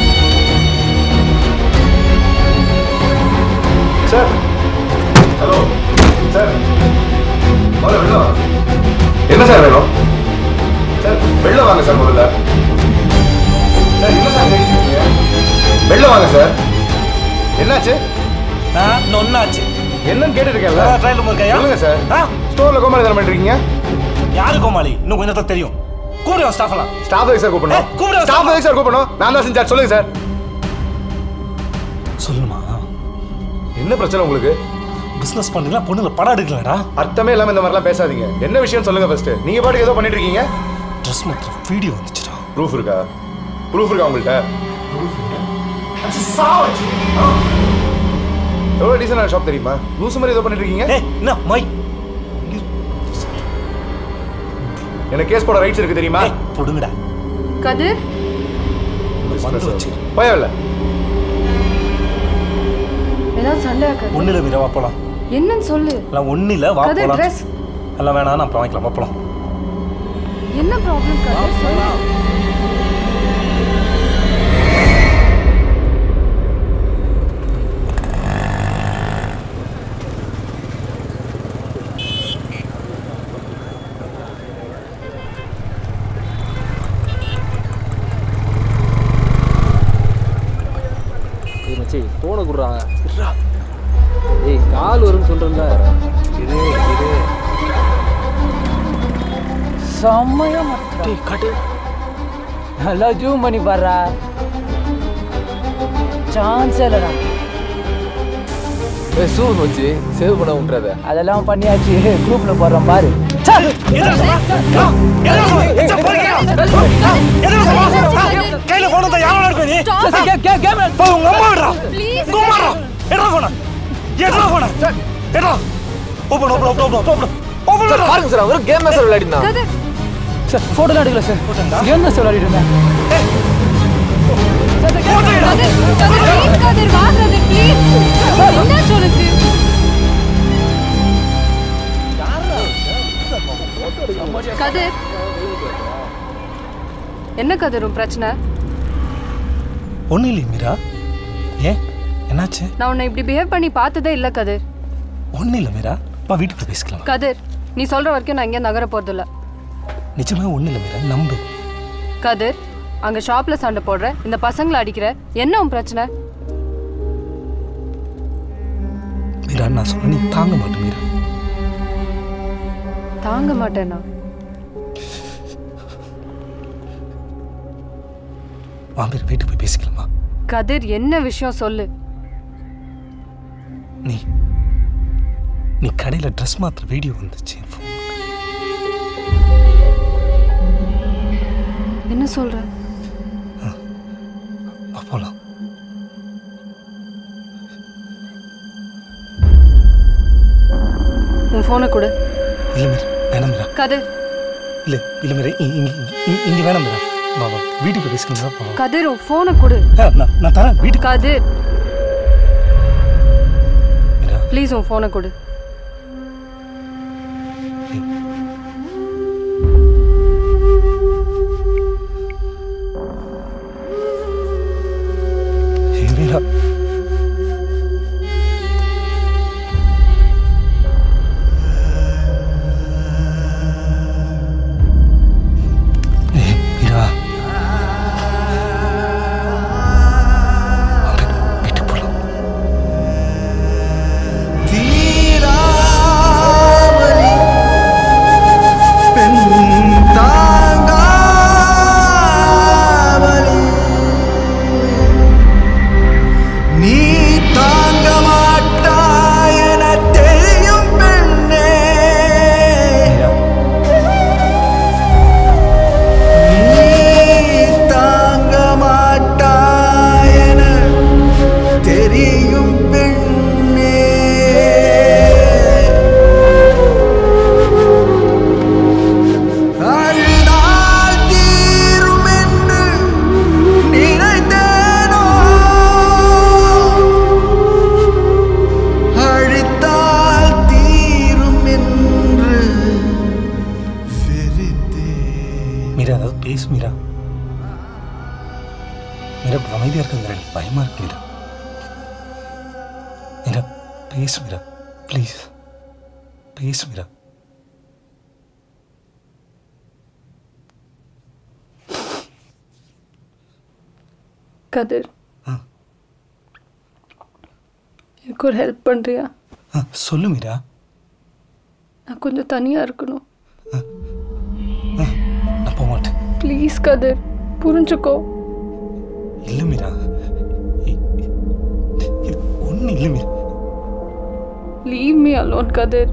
சார் ஹலோ சார் முதல்ல வெளில வாங்க என்ன சார் வேணும் சார் வெளில வாங்க சார் முதல்ல சார் என்ன சார் கேட்டுட்டு இருக்கீங்க? வெளில வாங்க சார் என்னாச்சு ஆ ஒன்னாச்சு என்னன்னு கேட்டு இருக்கேன்ல ட்ரையல் ரூம் இருக்கையா சொல்லுங்க சார் ஆ ஸ்டோர்ல கோமாளி தரம் பண்ணிருக்கீங்க யாரு கோமாளி இன்னும் கொஞ்சம் நேரத்துல தெரியும் கூப்பிடுவோம் ஸ்டாஃப் எல்லாம் ஸ்டாஃப் எதுக்கு சார் கூப்பிடணும் ஏய், கூப்பிடு, ஸ்டாஃப் எதுக்கு சார் கூப்பிடணும் நான் தான் செஞ்சேன் சொல்லுங்க சார் சொல்லுமா என்ன பிரச்சனை உங்களுக்கு பிசினஸ் பண்ணீங்களா பொண்ணுல படம் எடுக்கலடா அர்த்தமே இல்லாம இந்த மாதிரிலாம் பேசாதீங்க என்ன விஷயம் சொல்லுங்க ஃபர்ஸ்ட் நீங்க பாட்டுக்கு ஏதோ பண்ணிட்டு இருக்கீங்க ட்ரெஸ் மாத்திரம் வீடியோ வந்துச்சுடா ப்ரூஃப் இருக்கா ப்ரூஃப் இருக்கா உங்கள்கிட்ட எவ்வளோ டீசெண்டான ஷாப் தெரியுமா லூசு மாதிரி ஏதோ பண்ணிட்டு இருக்கீங்க ஏய் என்ன மை எனக்கு கேஸ் போட ரைட்ஸ் இருக்கு தெரியுமா ஏய் பொடுங்கடா கதிர் வந்து வச்சு பயமில்ல ஏதாவது சண்டையா கதிர் ஒன்றும் இல்லை மீரா வா போலாம் என்னன்னு சொல்லு எல்லாம் ஒன்றும் இல்லை வா கதிர் போலாம் ட்ரெஸ் எல்லாம் வேணாம் நான் அப்புறம் வாங்கிக்கலாம் வா போலாம் என்ன ப்ராப்ளம் கதிர் சொல்லு ஏய் மச்சி ஃபோனை குடுறா ஏய் கால் வரும்னு சொல்றேன்ல இரு இரு செம்மையா மாட்டேன் காட்டு நல்லா ஜூம் பண்ணி பாடுறா சான்ஸே இல்லைடா ஏய் சூன் வச்சு சேவ் பண்ண விட்றாத அதெல்லாம் பண்ணியாச்சு குரூப்ல போடுறோம் பாரு கையில போன தான் யாரோட இருக்க நீ போ உங்க அம்மா விடுறா உங்க அம்மா விடுறா எடா போன எடா போன எடா open open open open open open sir பாருங்க சார் அவரு கேம் சார் விளையாடினா சார் போட்டோலாம் எடுக்கல சார் என்ன சார் விளையாடிட்டு இருந்தேன் கதிர் என்ன கதிர் உன் பிரச்சனை ஒன்றும் இல்லை மீரா ஏன் என்னாச்சு நான் உன்னை இப்படி பிஹேவ் பண்ணி பார்த்ததே இல்லை கதிர் ஒன்றும் இல்லை மீரா வா வீட்டுக்கு பேசிக்கலாம் கதிர் நீ சொல்ற வரைக்கும் நான் இங்கே நகர போறதில்ல நிஜமா ஒன்றும் இல்லை மீரா நம்பு கதிர் அங்க ஷாப்ல சண்டை போடுற இந்த பசங்களை அடிக்கிற என்ன உன் பிரச்சனை மீரா நான் சொல்ல நீ தாங்க மாட்டேன் மீரா தாங்க மாட்டேனா வா மீரா வீட்டுக்கு போய் பேசிக்கலாமா கதிர் என்ன விஷயம் சொல்லு நீ நீ கடையில் ட்ரெஸ் மாத்திர வீடியோ வந்துச்சு என் phone. என்ன சொல்ற வா போலாம் உன் ஃபோனை கொடு இல்லை மீரா வேணாம் மீரா கதிர் இல்லை இல்லை மீரா இ- இங்க இங்க- இங்க வேணாம் மீரா வா வா வீட்டுக்கு பேசுங்க வா கதிர் உன் ஃபோனை கொடு ஆ, நான் நான் தரேன் வீட்டுக்கு கதிர் ப்ளீஸ் உன் ஃபோனை கொடு ஏய், மீரா ஏய், மீரா தீராவலி பெண் தாங்காவலி நீ தாங்க மாட்டாய் என தெரியும் பெண்ணே நீ தாங்க மாட்டாய் என தெரியும் பெண்ணே அழுதால் தீரும் என்று நினைத்தேனோ அழித்தால் தீரும் என்று மீரா ஏதாவது பேசு மீரா மீரா இப்ப அமைதியா இருக்காங்க எனக்கு பயமா இருக்கு மீரா மீரா பேசு மீரா ப்ளீஸ் பேசு மீரா கதிர் எனக்கு ஒரு ஹெல்ப் பண்ணுறியா ஆ, சொல்லு மீரா நான் கொஞ்சம் தனியாக இருக்கணும் நான் போக மாட்டேன் ப்ளீஸ் கதிர் புரிஞ்சுக்கோ இல்ல மீரா ஒன்றும் இல்லை Meera leave me alone Kathir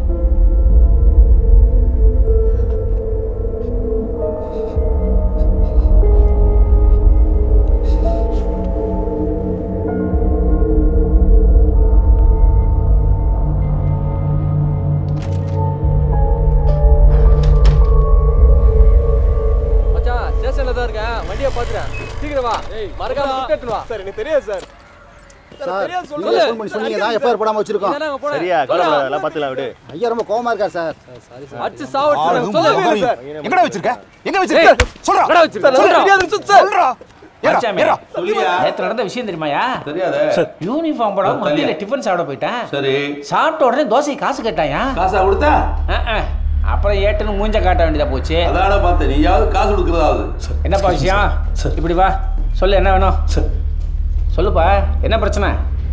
மச்சான் ஸ்டேஷன்ல தான் இருக்கேன் வண்டியை பாத்துறேன் சீக்கிரம் வா மறக்காம விட்டுட்டு வா சார் எனக்கு தெரியாது சார் சார் நீங்களே ஃபோன் பண்ணி சொன்னீங்க தான் எஃப்ஐஆர் போடாம வச்சிருக்கோம் சரியா கவலைப்படாத, எல்லாம் பார்த்துலாம் விடு ஐயா ரொம்ப கோவமா இருக்கா சார் அடிச்சு சாவடிச்சு சொல்லு சார் எங்கடா வச்சிருக்க எங்க வச்சிருக்க சொல்றா எங்கடா வச்சிருக்க? சொல்றா. சொல்றா மச்சாமே, நேத்து நடந்த விஷயம் தெரியுமாயா தெரியாதே. யூனிஃபார்ம் போடாம தனியா. மத்தியில டிஃபன் சாப்பிட போயிட்டேன் சரி சாப்பிட்ட உடனே தோசை காசு கேட்டாயா காசா கொடுத்தா அஹ், அஹ். அப்புறம் ஏட்டுன்னு மூஞ்ச காட்ட வேண்டியதா போச்சு அதான பார்த்தேன் நீயாவது காசு கொடுக்கறதாவது என்னப்பா விஷயம் இப்படி வா சொல்லு என்ன வேணும் சொல்லுப்பா என்ன பிரச்சனை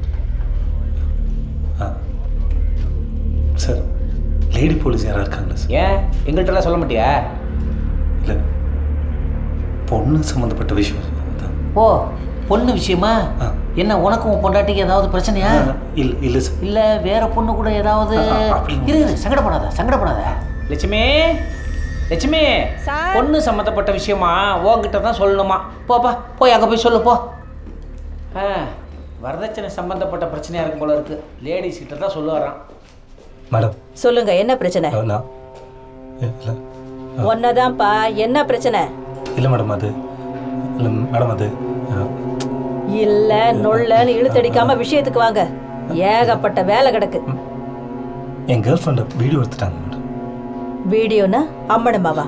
சார் லேடி போலீஸ் யாரா இருக்காங்களா சார் ஏன் எங்கள்கிட்டலாம் சொல்ல மாட்டியா இல்லை பொண்ணு சம்மந்தப்பட்ட விஷயம் ஓ பொண்ணு விஷயமா என்ன உனக்கும் உன் பொண்டாட்டிக்கு ஏதாவது பிரச்சனையா இல்லை இல்லை சார் இல்ல வேற பொண்ணு கூட ஏதாவது இரு இரு, சங்கடப்படாத சங்கடப்படாத லட்சுமி லட்சுமி பொண்ணு சம்மந்தப்பட்ட விஷயமா உன்கிட்ட தான் சொல்லணுமா போப்பா போய் அங்கே போய் சொல்லு போ ஆ வரதட்சணை சம்பந்தப்பட்ட பிரச்சனையா இருக்கும் போல இருக்கு லேடிஸ் கிட்ட தான் சொல்லுவாராம் மேடம் சொல்லுங்க என்ன பிரச்சனை நான் இல்லை ஒன்னதான்ப்பா என்ன பிரச்சனை இல்லை மேடம் அது இல்லை மேடம் அது அஹ், இல்ல நொல்லன்னு இழுத்தடிக்காம விஷயத்துக்கு வாங்க ஏகப்பட்ட வேலை கிடக்கு என் கேர்ள் ஃப்ரெண்டை வீடியோ எடுத்துட்டாங்க மேடம் வீடியோனா அம்மனமாவா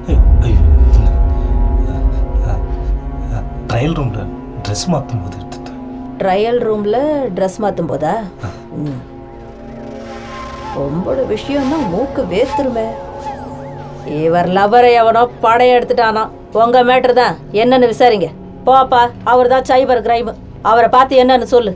ட்ரையல் ரூமில் ட்ரெஸ் மாற்றும் போது ட்ரையல் ரூம்ல ட்ரெஸ் மாத்தும் போதா ம். பொம்பளை விஷயம்னா மூக்கு வேத்துருமே இவர் லவரை எவனோ படம் எடுத்துட்டானா உங்க மேட்ரு தான் என்னன்னு விசாரிங்க போப்பா அவர் தான் சைபர் கிரைம் அவரை பார்த்து என்னன்னு சொல்லு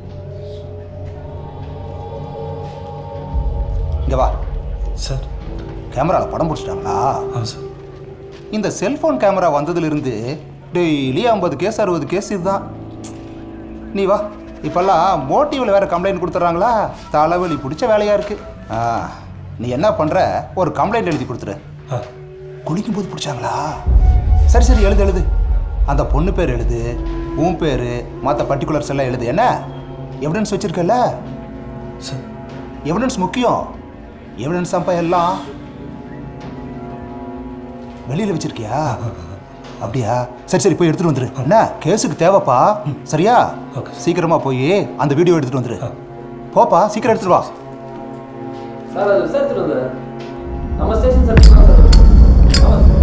இங்க வா சார் கேமராவில் படம் பிடிச்சிட்டாங்களா சார் இந்த செல்போன் கேமரா வந்ததுலேருந்து டெய்லி ஐம்பது கேஸ் அறுபது கேஸ் இதுதான் நீ வா இப்போல்லாம் மோட்டிவில் வேறு கம்ப்ளைண்ட் கொடுத்துட்றாங்களா தலைவலி பிடிச்ச வேலையாக இருக்குது ஆ நீ என்ன பண்ணுற ஒரு கம்ப்ளைண்ட் எழுதி கொடுத்துரு குளிக்கும் போது பிடிச்சாங்களா சரி சரி எழுது எழுது அந்த பொண்ணு பேர் எழுது உன் பேர் மற்ற பர்டிகுலர்ஸ் எல்லாம் எழுது என்ன எவிடன்ஸ் வச்சிருக்கல எவிடன்ஸ் முக்கியம் எவிடன்ஸ் அப்போ எல்லாம் வெளியில் வச்சிருக்கியா அப்படியா சரி சரி போய் எடுத்துட்டு வந்துரு என்ன கேஸுக்கு தேவைப்பா சரியா சீக்கிரமா போய் அந்த வீடியோ எடுத்துட்டு வந்துரு போப்பா சீக்கிரம் எடுத்துட்டு வா சார் அது விசாரிச்சுட்டு வந்தேன் நம்ம ஸ்டேஷன் சார்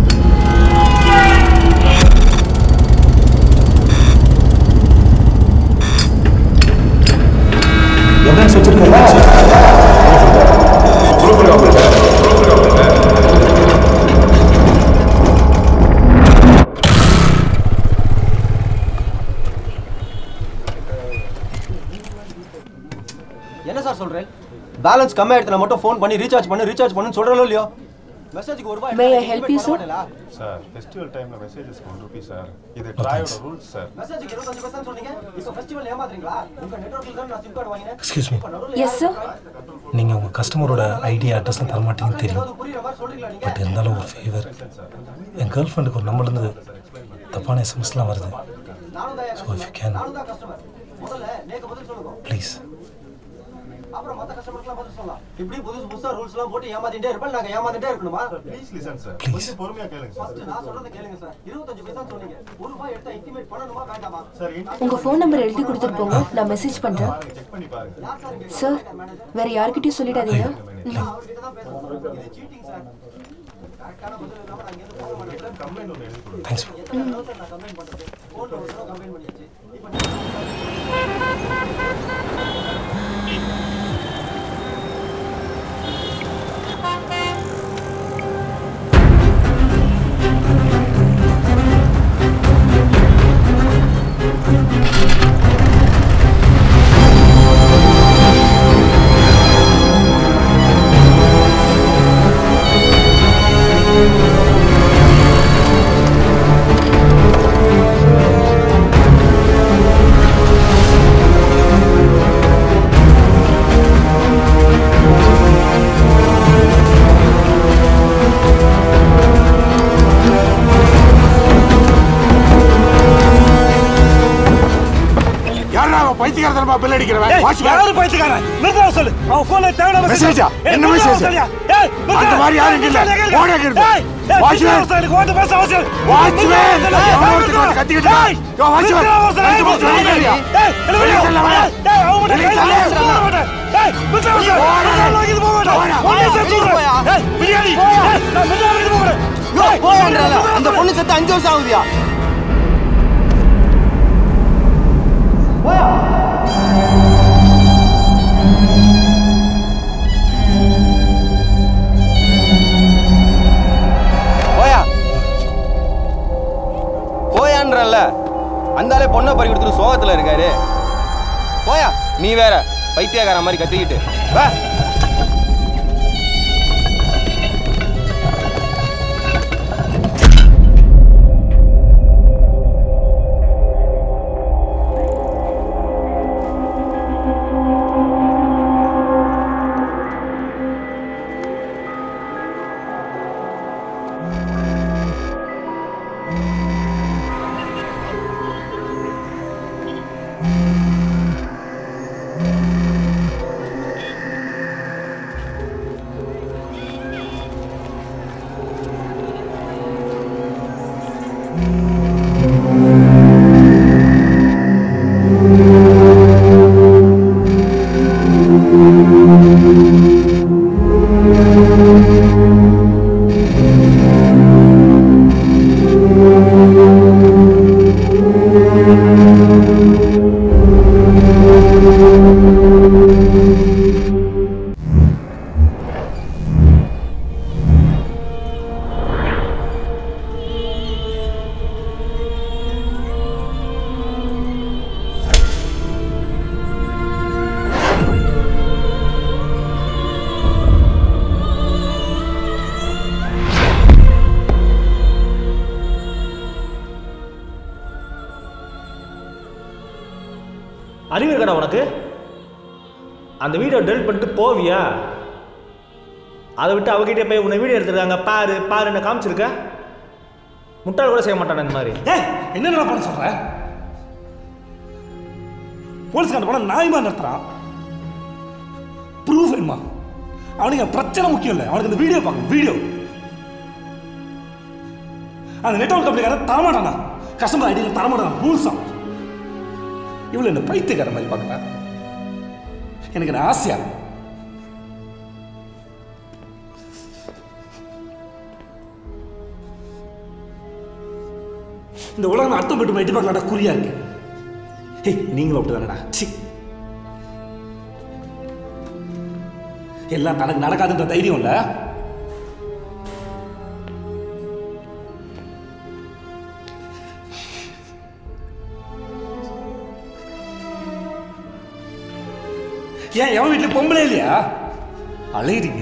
எவிடன்ஸ் வச்சிருக்கல என்ன சார் சொல்றேன் பேலன்ஸ் கம்மியா இடத்துல மட்டும் ஃபோன் பண்ணி ரீசார்ஜ் பண்ணு ரீசார்ஜ் பண்ணுன்னு சொல்றலோ இல்லையோ மெசேஜ்க்கு ஒரு ரூபாய் May I எடுத்தா help estimate you, பண்ண sir? மாட்டீங்களா? சார் ஃபெஸ்டிவல் டைம்ல மெசேஜஸ் ஒன் ருபி சார் இது No, ட்ராயோட thanks. ரூல்ஸ் சார் மெசேஜ்க்கு 25% சொன்னீங்க இப்போ ஃபெஸ்டிவல் ஏமாத்துறீங்களா உங்க நெட்வொர்க்ல தான் நான் சிம் கார்டு வாங்கினேன் எக்ஸ்கியூஸ் மீ எஸ் சார் நீங்கள் உங்கள் கஸ்டமரோட ஐடி அட்ரஸ்லாம் தர மாட்டீங்கன்னு தெரியும் பட் இருந்தாலும் ஒரு ஃபேவர் என் கேர்ள் ஃப்ரெண்டுக்கு ஒரு நம்பர்லேருந்து தப்பான எஸ்எம்எஸ்லாம் வருது ஸோ இஃப் யூ கேன் முதல்ல நேக்கு பதில் சொல்லுங்க ப்ளீஸ் அப்புறம் மத்த கஸ்டமர்க்குலாம் பதில் சொல்லலாம் இப்படி புதுசு புதுசா ரூல்ஸ்லாம் போட்டு ஏமாத்திட்டே இருப்பேன் நாங்க ஏமாத்திட்டே இருக்கணுமா ப்ளீஸ் லிசன் சார் Please. கொஞ்சம் பொறுமையா கேளுங்க சார் ஃபர்ஸ்ட் நான் சொல்றத கேளுங்க சார் 25 பைசா சொன்னீங்க ஒரு ரூபாய் எடுத்தா இன்டிமேட் பண்ணணுமா வேண்டாமா சார் உங்க ஃபோன் நம்பர் எழுதி கொடுத்துட்டு போங்க நான் மெசேஜ் பண்றேன் செக் பண்ணி பாருங்க சார் வேற யார்கிட்டயும் சொல்லிடாதீங்க ம். அவர்கிட்ட தான் பேசணும் இது சீட்டிங் சார் கரெக்டான பதில் இல்லாம நான் இங்க போக மாட்டேன் கம்ப்ளைண்ட் ஒன்று எழுதி கொடுங்க தேங்க்ஸ் எத்தனை தடவை சார் நான் கம்ப்ளைண்ட் பண்றது போன்ல ஒரு தடவை கம்ப்ளைண்ட் பண்ணியாச்சு இப்போ யாரா அவன் பைத்தியக்காரத்தனமா பில் அடிக்கிறவன் ஏய், வாட்ச்மேன். யாரு பைத்தியக்காரன்? நிறுத்தவா சொல்லு. அவன் phoneல தேவையான message மெசேஜா? ஏய், என்ன நிறுத்தவா மெசேஜ்? சொல்லியா? ஏய், நிறுத்து. அந்த மாதிரி யாரும் இங்க இல்ல. நிறுத்து, நிறுத்து. போன் எங்க இருக்கு? ஏய், ஏய், வாட்ச்மேன். நிறுத்து, எனக்கு உன்கிட்ட பேச அவசியம் இல்லை. வாட்ச்மேன். நிறுத்து, நிறுத்து. அவன் ஒருத்தன் வந்து கத்திக்கிட்டு இருக்கான். ஏய், யோ, வாட்ச்மேன். நிறுத்து, அவசரம். நிறுத்து, ஏய், வாட்ச்மேன், நிறுத்து. வெளியே ஏய், என்ன வெளியே வெளியே? தள்ள வேணாம். ஏய், அவன் மட்டும் வெளியே கையில தள்ள வச்சு போக மாட்டேன். ஏய், நிறுத்து, அவசரம். போடா. நிறுத்து, நான் இங்கிருந்து போக மாட்டேன். போடா. உன்னைய சேர்த்து வெளியே விடுறேன். போயா. ஏய், பிரியாணி. ஏய், நான் நிறுத்து, நான் இங்கிருந்து போக மாட்டேன். ஏய், போயான்றல அந்த பொண்ணு செத்து அஞ்சு வருஷம் ஆகுதியா போயா போயான்றல அந்தாலே பொண்ணை பறி கொடுத்துட்டு சோகத்துல இருக்காரு போயா நீ வேற பைத்தியக்கார மாதிரி கத்திக்கிட்டு வா அறிவு இருக்கடா உனக்கு அந்த வீடியோ டெலிட் பண்ணிட்டு போவியா அதை விட்டு அவகிட்ட போய் உன்னை வீடியோ எடுத்துருக்காங்க பாரு பாரு என்ன காமிச்சிருக்க முட்டாள் கூட செய்ய மாட்டானே இந்த மாதிரி ஏய், என்னடா பண்ண சொல்ற போலீஸ்காரன் போனா நாயமா நிறுத்துறான் ப்ரூஃப் வேணுமா அவனுக்கு என் பிரச்சனை முக்கியம் இல்லை அவனுக்கு இந்த வீடியோ பார்க்கணும் வீடியோ அந்த நெட்வொர்க் கம்பெனிக்காரன் தரமாட்டானா கஸ்டமர் ஐடியில் தரமாட்டான் ரூல்ஸா இவ்வளோ என்ன பைத்தியக்கார மாதிரி பார்க்குறேன் எனக்கு என்ன ஆசையா இந்த உலகம் அர்த்தம் பெட்டு எட்டி பார்க்கலாடா குறியா இருக்கு ஏய் நீங்களும் அப்படிதானடா சி எல்லாம் தனக்கு நடக்காதுன்ற தைரியம் இல்ல ஏன் எவன் வீட்டுல பொம்பளை இல்லையா அலையிறீங்க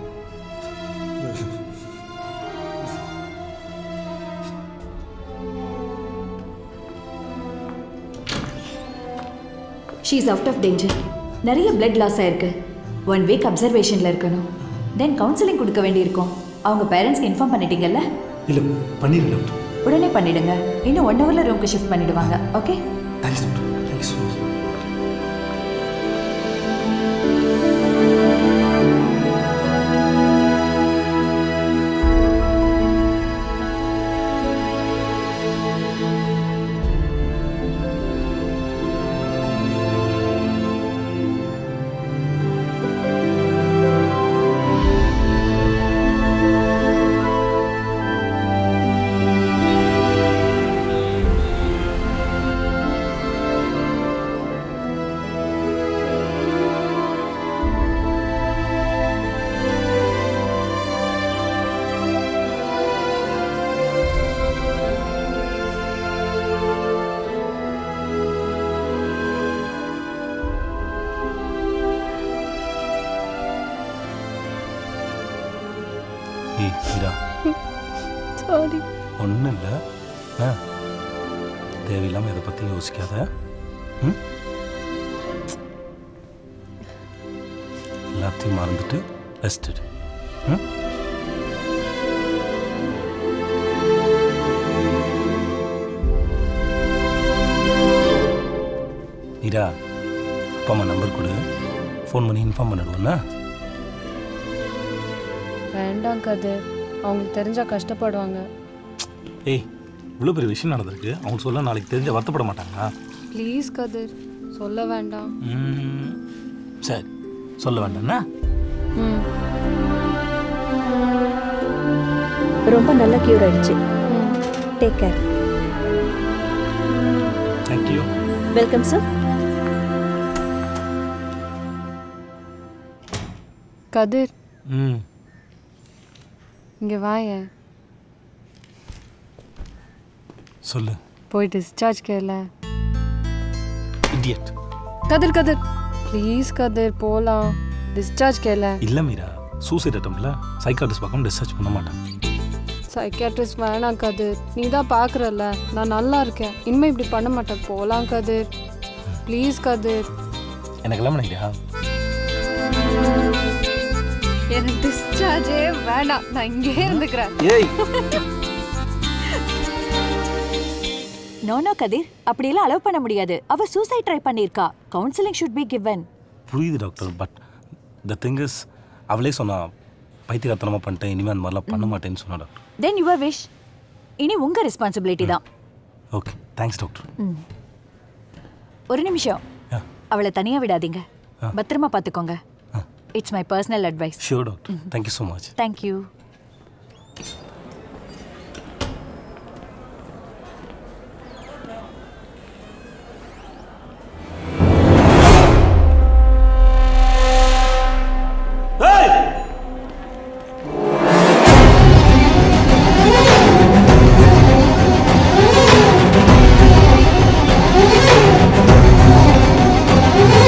she is out of danger நிறைய பிளட் லாஸ் ஆயிருக்கு ஒன் வீக் அப்சர்வேஷனில் இருக்கணும் தென் கவுன்சிலிங் கொடுக்க வேண்டியிருக்கும் அவங்க பேரண்ட்ஸ்க்கு இன்ஃபார்ம் பண்ணிட்டீங்கல்ல இல்ல பண்ணிடுங்க டாக்டர் உடனே பண்ணிடுங்க இன்னும் ஒன் ஹவரில் ரூம்க்கு ஷிஃப்ட் பண்ணிடுவாங்க okay thanks doctor thanks so much ஏய் இதா சாரி ஒன்றும் இல்லை ஆ தேவையில்லாமல் இதை பற்றி யோசிக்காத ம் எல்லாத்தையும் மறந்துட்டு ரெஸ்ட் எடு ம் இதா அப்பா அம்மா நம்பர் கொடு ஃபோன் பண்ணி இன்ஃபார்ம் பண்ணிடுவோண்ணா வேண்டாம் கதிர் அவங்களுக்கு தெரிஞ்சா கஷ்டப்படுவாங்க ஏய் இவ்வளோ பெரிய விஷயம் நடந்திருக்கு அவங்க சொல்ல நாளைக்கு தெரிஞ்ச வருத்தப்பட மாட்டாங்களா ப்ளீஸ் கதிர் சொல்ல வேண்டாம் ம், சரி சொல்ல வேண்டாம்ண்ணா ம் ரொம்ப நல்ல க்யூர் ஆயிடுச்சு take care thank you welcome sir Kathir ம் இங்கே வாயேன் சொல்லு போய் டிஸ்சார்ஜ் கேள இடியட் கதிர் கதிர் ப்ளீஸ் கதிர் போகலாம் டிஸ்சார்ஜ் கேள இல்லை மீரா சூசைட் அட்டம்ல சைக்காட்டிஸ்ட் பக்கம் டிஸ்சார்ஜ் பண்ண மாட்டேன் சைக்கியாட்ரிஸ்ட் வேணாம் கதிர் நீ தான் பார்க்குறல்ல நான் நல்லா இருக்கேன் இனிமே இப்படி பண்ண மாட்டேன் போகலாம் கதிர் ப்ளீஸ் கதிர் எனக்கெல்லாம் நினைக்கிறியா எனக்கு டிஸ்சார்ஜே வேண்டாம் நான் இங்கே இருந்துக்கிறேன் ஏய் நோ நோ கதிர் அப்படியெல்லாம் அலோவ் பண்ண முடியாது அவ சூசைட் ட்ரை பண்ணியிருக்கா கவுன்சிலிங் ஷுட் பி கிவன் புரியுது doctor but the thing is அவளே சொன்னா பைத்தியக்காரத்தனமாக பண்ணிட்டேன் இனிமேல் அந்த மாதிரிலாம் பண்ண மாட்டேன்னு சொன்னா டாக்டர் தென் யுவர் விஷ் இனி உங்க ரெஸ்பான்சிபிலிட்டி தான் ஓகே தேங்க்ஸ் டாக்டர் ம். ஒரு நிமிஷம் அவளை தனியா விடாதீங்க பத்திரமா பார்த்துக்கோங்க it's my personal advice sure doctor thank you so much thank you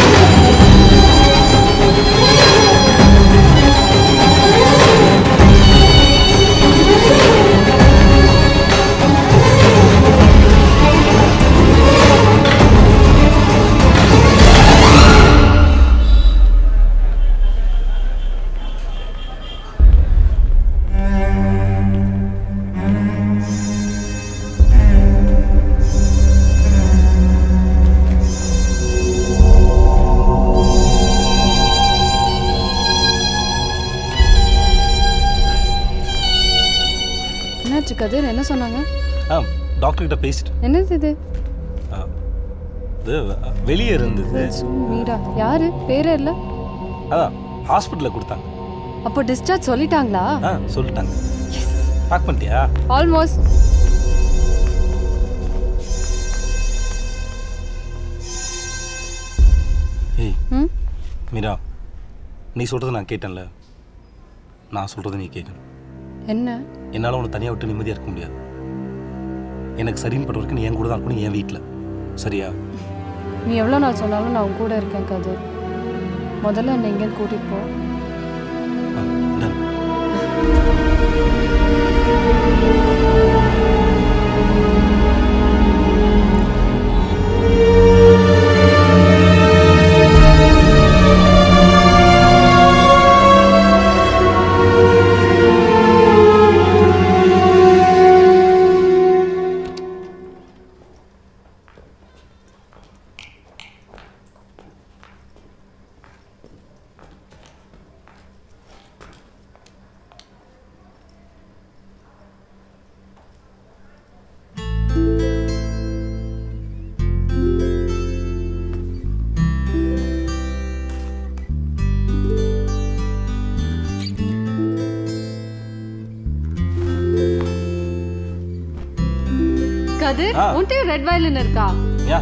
Hey! என்னாச்சு கதிர் என்ன சொன்னாங்க ஆ டாக்டர் கிட்ட பேசிட்டு என்னது இது இது வெளியே இருந்தது மீரா யாரு பேரே இல்ல அதான் ஹாஸ்பிட்டலில் கொடுத்தாங்க அப்போ டிஸ்சார்ஜ் சொல்லிட்டாங்களா ஆ சொல்லிட்டாங்க பேக் பண்ணிட்டியா ஆல்மோஸ்ட் ஏய் ம் மீரா நீ சொல்கிறத நான் கேட்டேன்ல நான் சொல்கிறத நீ கேட்கணும் என்ன என்னால் உன்னை தனியாக விட்டு நிம்மதியாக இருக்க முடியாது எனக்கு சரின்னு பட்ட வரைக்கும் நீ என் கூட தான் இருக்கணும் என் வீட்டில் சரியா நீ எவ்வளோ நாள் சொன்னாலும் நான் உன் கூட இருக்கேன் கதிர் முதல்ல என்னை எங்கேயும் கூட்டிட்டு போ கதிர் ஆ. உன்கிட்ட ரெட் வயலின் இருக்கா யா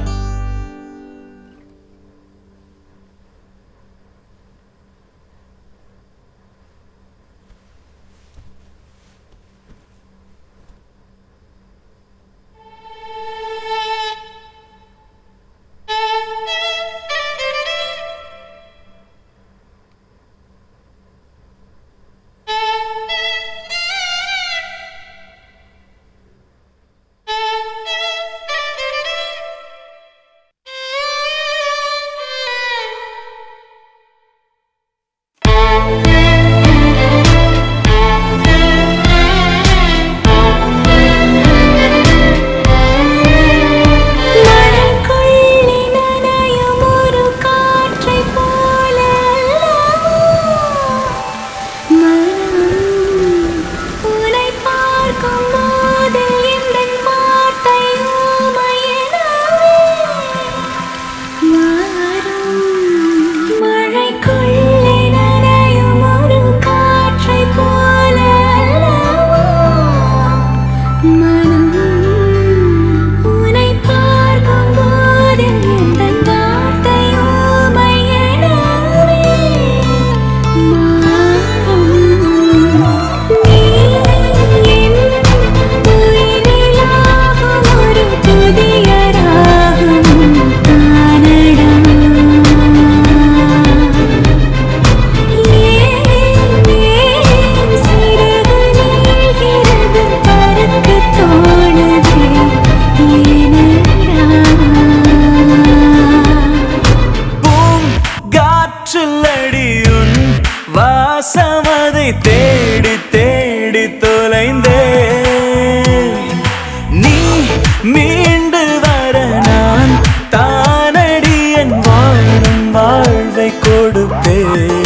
பூங்காற்றிலடியுன் வாசமதை தேடி தேடி தொலைந்தேன் நீ மீண்டு வர நான் தானடி என் வாழும் வாழ்வை கொடுப்பேன்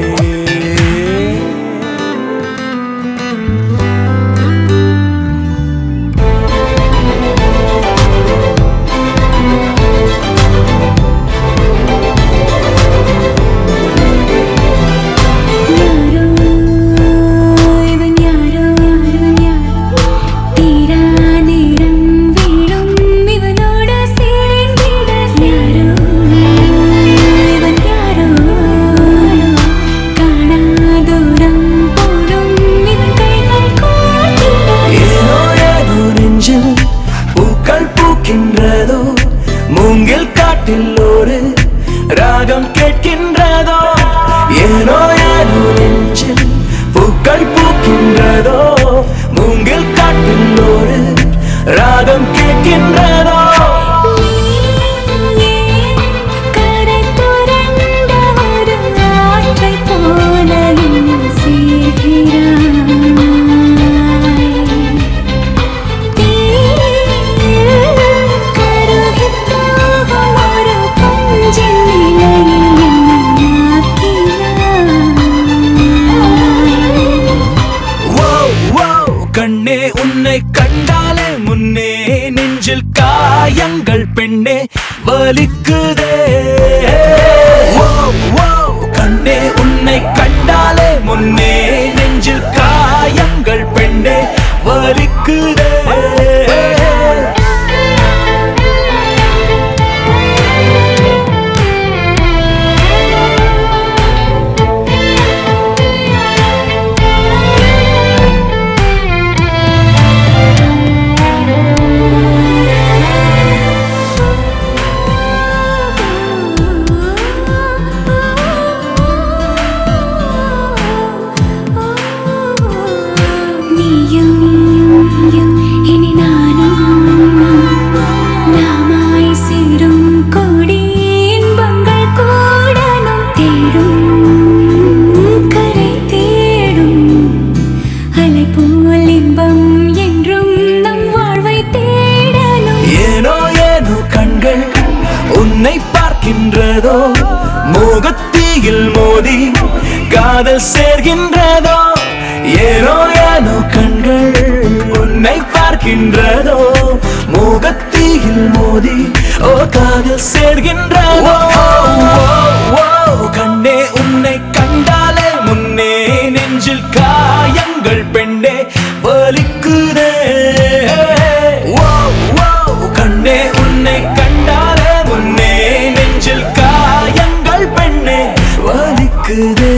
ஏனோ ஏதோ நெஞ்சில் பூக்கள் பூக்கின்றதோ மூங்கில் காட்டில் ஒரு ராகம் கேட்கின்றதோ ஏனோ ஏதோ நெஞ்சில் பூக்கள் பூக்கின்றதோ மூங்கில் காட்டில் ஒரு ராகம் கேட்கின்றதோ நிலையில் என்னை உன்னை கண்டாலே முன்னே நெஞ்சில் காயங்கள் பெண்ணே வலிக்குதே ஓ, ஓ, கண்ணே உன்னை கண்டாலே முன்னே நெஞ்சில் காயங்கள் பெண்ணே வலிக்குதே நீயும் இனி நானும் நாமாய் சேரும் கோடி இன்பங்கள் கூடனும் தேடும் கரை தேடும் அலை போல் இன்பம் என்றும் நம் வாழ்வை தேடலும் ஏனோ ஏனோ கண்கள் உன்னை பார்க்கின்றதோ மோகத்தீயில் மோதி காதல் சேர்கின்றதோ ஏனோ ஏனோ கண்கள் உன்னை பார்க்கின்றதோ மோகத்தீயில் மோதி ஓ காதல் சேர்கின்றதோ ஓ, ஓ, கண்ணே உன்னை கண்டாலே முன்னே நெஞ்சில் காயங்கள் பெண்ணே வலிக்குதே ஓ, ஓ, கண்ணே உன்னை கண்டாலே முன்னே நெஞ்சில் காயங்கள் பெண்ணே வலிக்குதே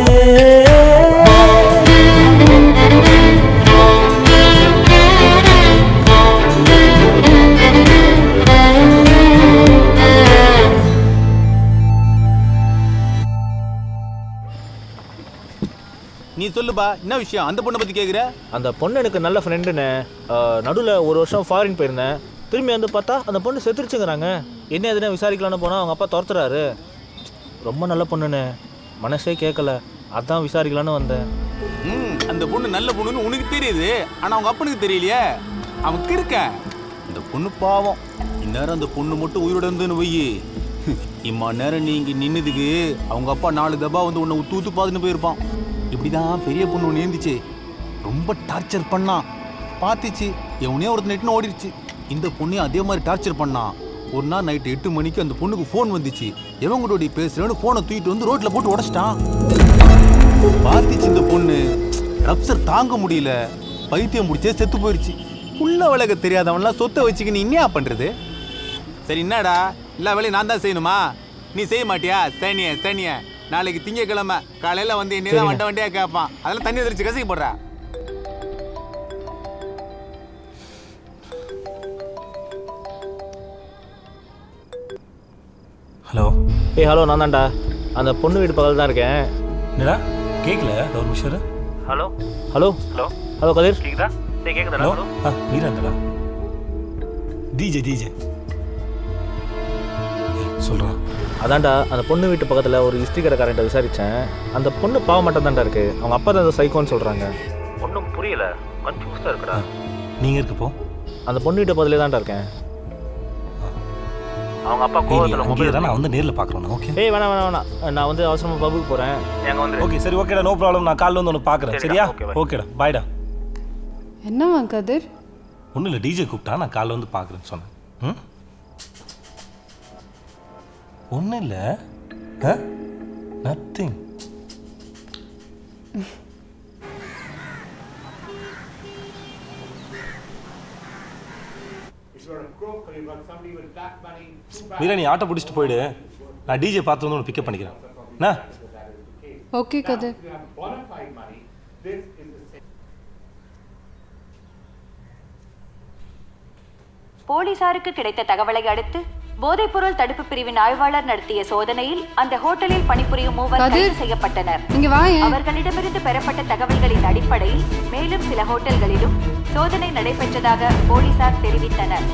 நீ சொல்லுப்பா என்ன விஷயம் அந்த பொண்ணை பத்தி கேக்குற அந்த பொண்ணு எனக்கு நல்ல ஃப்ரெண்டுண்ணே நடுவில் ஒரு வருஷம் ஃபாரின் போயிருந்தேன் திரும்பி வந்து பார்த்தா அந்த பொண்ணு செத்துருச்சுங்கிறாங்க என்ன எதுனா விசாரிக்கலான்னு போனால் அவங்க அப்பா துரத்துறாரு ரொம்ப நல்ல பொண்ணுண்ணே மனசே கேட்கல அதான் விசாரிக்கலான்னு வந்தேன் ம் அந்த பொண்ணு நல்ல பொண்ணுன்னு உனக்கு தெரியுது ஆனா அவங்க அப்பனுக்கு தெரியலையே அவன் இருக்க இந்த பொண்ணு பாவம் இந்நேரம் அந்த பொண்ணு மட்டும் உயிரோட இருந்துன்னு வையி இம்மா நேரம் நீ இங்க நின்னதுக்கு அவங்க அப்பா நாலு தபா வந்து உன்னை ஊத்து ஊத்து பாதுன்னு போயிருப்பான் இப்படிதான் பெரிய பொண்ணு ஒன்று ஏந்திச்சு ரொம்ப டார்ச்சர் பண்ணான் பார்த்துச்சு எவனே ஒருத்தன் நெட்டுன்னு ஓடிடுச்சு இந்த பொண்ணையும் அதே மாதிரி டார்ச்சர் பண்ணான் ஒரு நாள் நைட்டு எட்டு மணிக்கு அந்த பொண்ணுக்கு ஃபோன் வந்துச்சு எவன் கூட பேசுறேன்னு ஃபோனை தூக்கிட்டு வந்து ரோட்ல போட்டு உடச்சிட்டான் பார்த்துச்சு இந்த பொண்ணு ரப்சர் தாங்க முடியல பைத்தியம் முடிச்சே செத்து போயிடுச்சு உள்ள விலக தெரியாதவன்லாம் சொத்தை வச்சுக்கின்னு என்னையா பண்றது சரி என்னடா எல்லா வேலையும் நான் தான் செய்யணுமா நீ செய்ய மாட்டியா சனிய சனிய நாளைக்கு திங்கக்கிழமை காலையில வந்து என்னதான் சரிங்க. வண்ட வண்டியா கேட்பான் அதெல்லாம் தண்ணி தெளிச்சு கசக்கி போடுறா ஹலோ ஏய் ஹலோ நான் தான்டா அந்த பொண்ணு வீட்டு பக்கத்தில் தான் இருக்கேன் என்னடா கேட்கல ஒரு நிமிஷம் இரு. Hello hello hello hello Kathir கேக்குதா டேய் கேக்குதா ஹலோ ஹலோ ஆ நீராண்டடா டிஜே டிஜே சொல்கிறான் அதான்டா அந்த பொண்ணு வீட்டு பக்கத்தில் ஒரு ஹிஸ்ட்ரி கடைக்காரன்ட்ட விசாரித்தேன் அந்த பொண்ணு பாவ மட்டும் தான்டா இருக்கு அவங்க அப்பா தான் ஏதோ சைக்கோன்னு சொல்கிறாங்க ஒன்றும் புரியல கன்ஃபியூஸ்டாக இருக்குடா நீங்கள் இருக்கப்போ அந்த பொண்ணு வீட்டு பக்கத்துலேயே தான்டா இருக்கேன் அவங்க அப்பா ஏய், நீ கோவத்தில் அங்கேயே மொபைல் இரு, நான் வந்து நேரில் பார்க்குறேன் ஓகே ஏய் வேணாம் வேணாம் வேணாம் நான் வந்து அவசரமாக பப்புக்கு போகிறேன் எங்க வந்து ஓகே சரி ஓகேடா நோ ப்ராப்ளம் நான் காலைல வந்து ஒன்று பார்க்குறேன் சரிடா, சரியா okay, bye. ஓகேடா பாய்டா என்னவா கதிர் ஒன்றும் இல்லை டிஜே கூப்பிட்டா நான் காலைல வந்து பார்க்குறேன்னு சொன்னேன் ம் ஒன்றும் இல்லை ஆ நத்திங் மீரா நீ ஆட்டோ பிடிச்சிட்டு போயிடு நான் டிஜே பார்த்து வந்து உன்னை பிக்கப் பண்ணிக்கிறேன் என்ன ஓகே கதிர் போலீசாருக்கு கிடைத்த தகவலை அடுத்து போதைப்பொருள் தடுப்பு பிரிவின் ஆய்வாளர் நடத்திய சோதனையில் அந்த ஹோட்டலில் பணிபுரியும் மூவர் கதிர், கைது செய்யப்பட்டனர் இங்க வாயேன். அவர்களிடமிருந்து பெறப்பட்ட தகவல்களின் அடிப்படையில் மேலும் சில ஹோட்டல்களிலும் சோதனை நடைபெற்றதாக போலீசார் தெரிவித்தனர்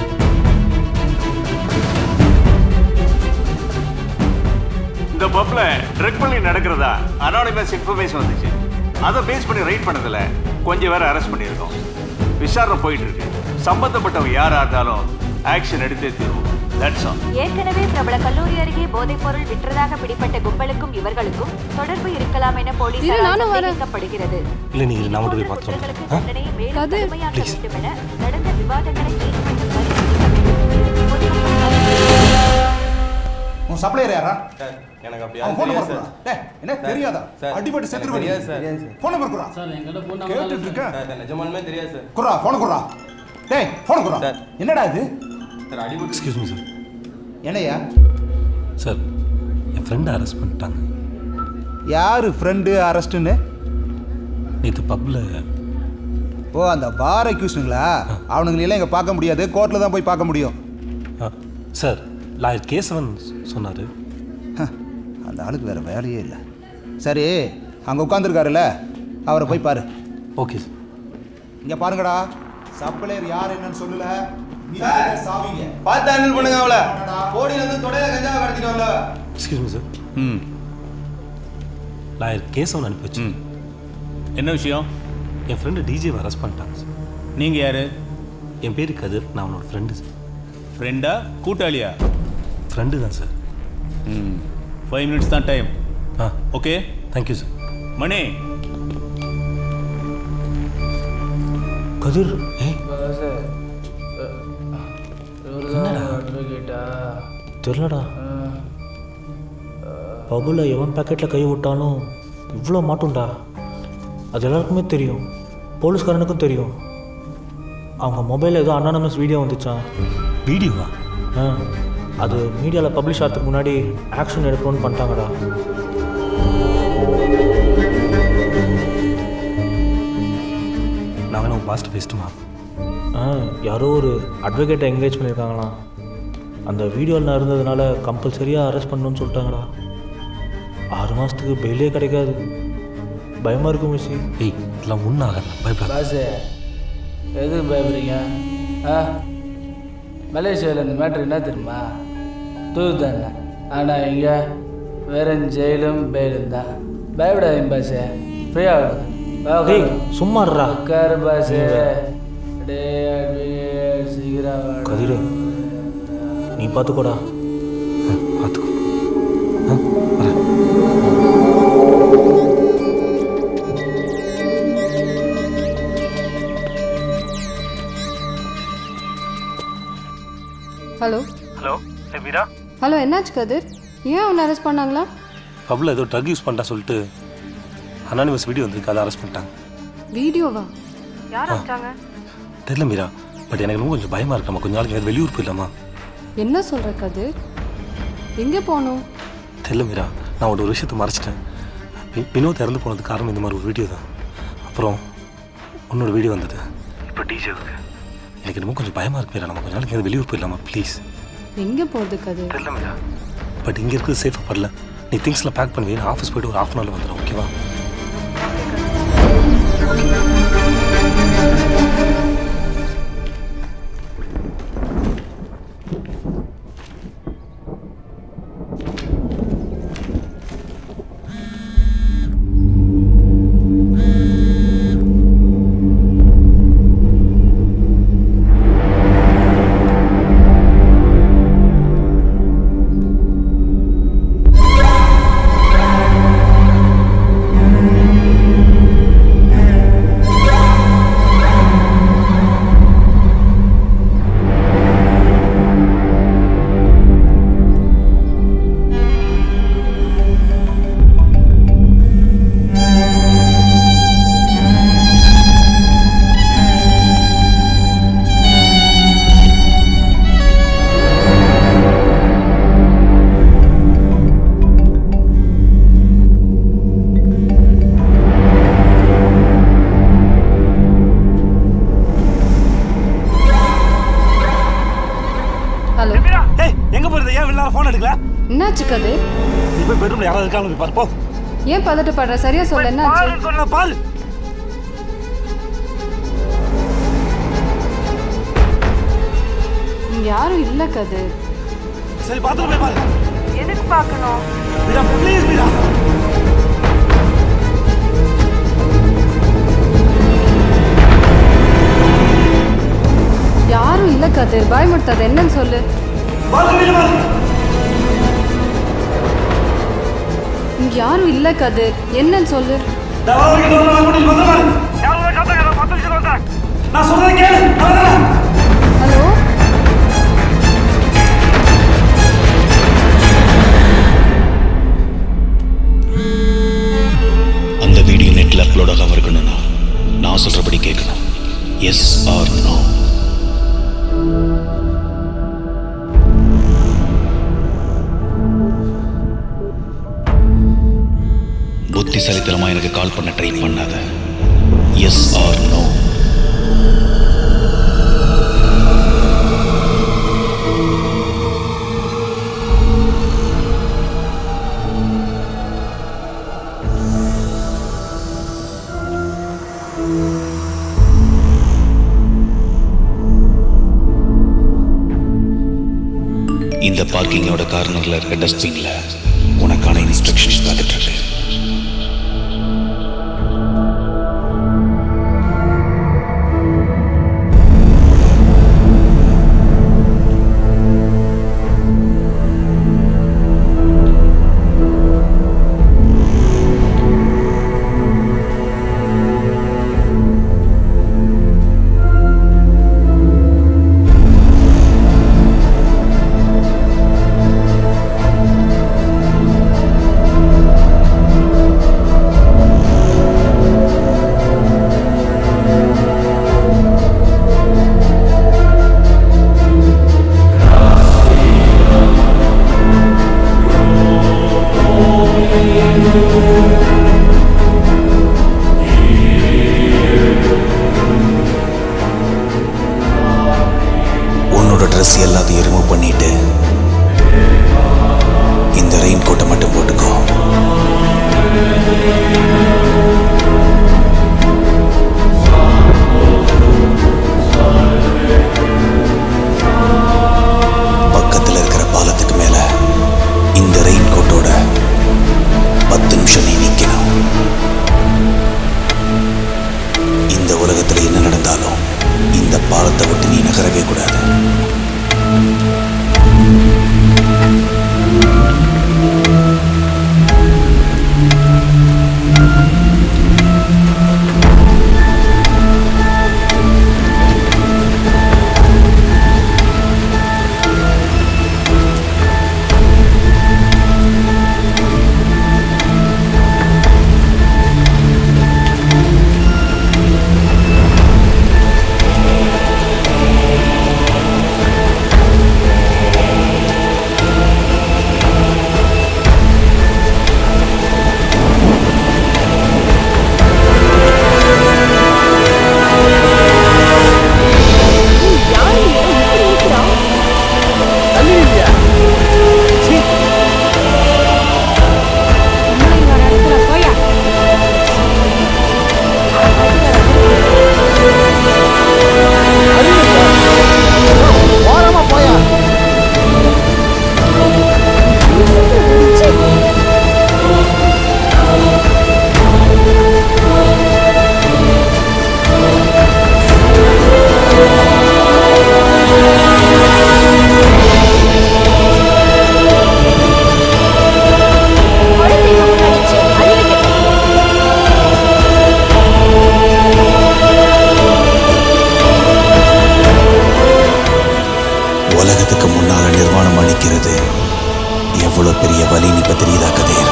இந்த பப்ல ட்ரக் பண்ணி நடக்கிறதா அனானிமஸ் இன்ஃபர்மேஷன் வந்துச்சு அதை பேஸ் பண்ணி ரைட் பண்ணதுல கொஞ்சம் பேரை அரெஸ்ட் பண்ணியிருக்கோம் விசாரணை போயிட்டு இருக்கு சம்பந்தப்பட்டவங்க யாரா இருந்தாலும் ஆக்ஷன் எடுத்தே தீருவோம் தட்ஸ் ஆல் ஏற்கனவே பிரபல கல்லூரி அருகே போதைப் பொருள் விற்றதாக பிடிப்பட்ட கும்பலுக்கும் இவர்களுக்கும் தொடர்பு இருக்கலாம் என இரு, போலீசார் நானும் வரேன். சந்தேகிக்கப்படுகிறது இல்லை நீ நான் மட்டும் போய் பார்த்துட்டு குற்றங்களுக்கு தண்டனையை மேலும் கதிர். கடுமையாக்க Please. வேண்டும் என நடந்த விவாதங்களை நீதிமன்றம் பரிசீலிக்க வேண்டும் உன் சப்ளையர் யாரா எனக்கு அப்படி அவன் ஃபோன் நம்பர் குறா டேய் என்ன தெரியாதா சார், அடிபட்டு செத்துரு எனக்கு தெரியாது சார். ஃபோன் நம்பர் குறா சார், என்கிட்ட phone number கேட்டுட்டு இல்ல இருக்கேன் சார். சார், நிஜமாலுமே தெரியாது சார். குறா ஃபோன் குறா டேய் ஃபோன் குறா என்னடா இது சார் அடிபட்டு எக்ஸ்கியூஸ் மீ சார் என்னையா சார் என் ஃப்ரெண்டை அரெஸ்ட் பண்ணிட்டாங்க யாரு ஃப்ரெண்டு அரெஸ்ட்டுன்னு நேற்று பப்பில் ஓ அந்த பார் அக்யூஸ்னுங்களா அவனுங்களெல்லாம் இங்கே பார்க்க முடியாது கோர்ட்டில் தான் போய் பார்க்க முடியும் சார் லாயர் கேசவன் சொன்னார் அந்த ஆளுக்கு வேற வேலையே இல்லை சரி அங்கே உட்காந்துருக்காருல்ல அவரை போய் பாரு ஓகே சார் இங்கே பாருங்கடா சப்ளையர் யார் என்னன்னு சொல்லல சாவிங்க பார்த்து ஹேண்டில் பண்ணுங்க அவளை போடியில இருந்து தொடையில கஞ்சாவை கடத்திட்டு வரல எக்ஸ்கியூஸ் மீ சார் ம் லாயர் கேசவன் அனுப்பி வச்சு என்ன விஷயம் என் ஃப்ரெண்டு டிஜேவை அரெஸ்ட் பண்ணிட்டாங்க சார் நீங்கள் யாரு என் பேர் கதிர் நான் அவனோட ஃப்ரெண்டு சார் ஃப்ரெண்டா கூட்டாளியா ஃப்ரெண்டு தான் சார் ம் ஃபைவ் மினிட்ஸ் தான் டைம் ஆ okay thank you sir Mani Kathir ஏய் தெரிலடா பபுல எவன் பாக்கெட்டில் கை விட்டாலும் இவ்வளோ மாட்டும்டா அது எல்லாருக்குமே தெரியும் போலீஸ்காரனுக்கும் தெரியும் அவங்க மொபைலில் ஏதோ அனானமஸ் வீடியோ வந்துச்சான் வீடியோவா ஆ அது மீடியாவில் பப்ளிஷ் ஆகிறதுக்கு முன்னாடி ஆக்ஷன் எடுக்கணும்னு பண்ணிட்டாங்கடா நான் வேணா உன் பாஸ்ட்டு பேசட்டுமா ஆ யாரோ ஒரு அட்வொகேட்டை என்கேஜ் பண்ணியிருக்காங்களாம் அந்த வீடியோவில் நான் இருந்ததுனால கம்பல்சரியாக அரெஸ்ட் பண்ணணும்னு சொல்லிட்டாங்கடா ஆறு மாதத்துக்கு பெயிலே கிடைக்காது பயமாக இருக்கும் மிஸ்ஸி ஏய் இதெல்லாம் ஒன்றாகல பயப்படாத பாஸ் எதுக்கு பயப்படுறீங்க ஆ மலேசியாவில் இந்த மேட்ரு என்ன தெரியுமா தூது தானே ஆனால் இங்கே வெறும் ஜெயிலும் பெயிலும் தான் பயப்படாதீங்க பாஸ் ஃப்ரீயாக ஏய், சும்மா இருடா. உட்காரு பாஸ் நீ வேற. டே advocate, சீக்கிரம் வாடா. கதிரு நீ பார்த்துக்கோடா பார்த்துக்கோ ஹலோ ஹலோ மீரா ஹலோ என்னாச்சு கதிர் ஏன் அவனை அரெஸ்ட் பண்ணாங்களா பப்பில் ஏதோ ட்ரக் யூஸ் பண்ணிட்டா சொல்லிட்டு அனானிமஸ் வீடியோ வந்திருக்கு அதை அரெஸ்ட் பண்ணிட்டாங்க வீடியோவா யார் அடிச்சாங்க தெரியல மீரா பட் எனக்கு இன்னும் கொஞ்சம் பயமாக இருக்கு நம்ம கொஞ்ச நாளைக்கு எங்கேயாவது வெளியூர் போயிடலாமா என்ன சொல்ற கதிர் எங்கே போகணும் தெரியல மீரா நான் ஒரு விஷயத்தை மறைச்சிட்டேன் வி- வினோத் இறந்து போனதுக்கு காரணம் இந்த மாதிரி ஒரு வீடியோ தான் அப்புறம் உன்னோட வீடியோ வந்தது இப்போ டிஜேவுக்கு எனக்கு இன்னமும் கொஞ்சம் பயமாக இருக்கு மீரா நம்ம கொஞ்ச நாளைக்கு எங்கேயாவது வெளியூர் போயிடலாமா ப்ளீஸ் எங்கே போகிறது கதிர் தெரியல மீரா பட் இங்கே இருக்கிறது சேஃபாக படல நீ திங்ஸ்லாம் பேக் பண்ணுவீங்க நான் ஆஃபீஸ் போயிட்டு ஒரு ஹாஃப் அன் ஹவரில் வந்துடும் ஓகேவா ஹலோ ஏய் எங்க போறது ஏன் வெளில ஃபோன் எடுக்கல என்னாச்சு கதிர் நீ போய் பெட்ரூம்ல யாராவது இருக்காங்க போய் பாரு போ ஏன் பதட்டப்படுற சரியா சொல்ல என்னாச்சு பாருன்னு சொன்னா பாரு இங்க யாரும் இல்ல கதிர் சரி பாத்ரூம் போய் பாரு எதுக்கு பார்க்கணும் மீரா ப்ளீஸ் மீரா யாரும் இல்ல கதிர் பயமுடுத்தாத என்னன்னு சொல்லு பாருங்க யாரும் இல்லை கதிர் என்னன்னு சொல்லு நான் சொல்றதை கேளு ஹலோ அந்த வீடியோ நெட்டில் அப்லோட் ஆகாம இருக்கணும்னா நான் சொல்கிறபடி கேட்கணும் எஸ் ஆர் நோ புத்திசாலித்தனமாக எனக்கு கால் பண்ண ட்ரை பண்ணாத எஸ் ஆர் நோ இந்த பார்க்கிங்கோட கார்னரில் இருக்க டஸ்ட்பின்ல உனக்கான இன்ஸ்ட்ரக்ஷன்ஸ் காத்துட்டு இருக்கு உன்னோட ட்ரெஸ் எல்லாத்தையும் ரிமூவ் பண்ணிட்டு இந்த ரெயின் கோட்டை மட்டும் போட்டுக்கோ பக்கத்துல இருக்கிற பாலத்துக்கு மேல இந்த ரெயின் கோட்டோட பத்து நிமிஷம் நீ நிக்கணும் இந்த உலகத்துல என்ன நடந்தாலும் இந்த பாலத்தை விட்டு நீ நகரவே கூடாது உலகத்துக்கு முன்னால நிர்வாணம் அளிக்கிறது எவ்வளவு பெரிய வலின்னு இப்ப தெரியுதா கதீர்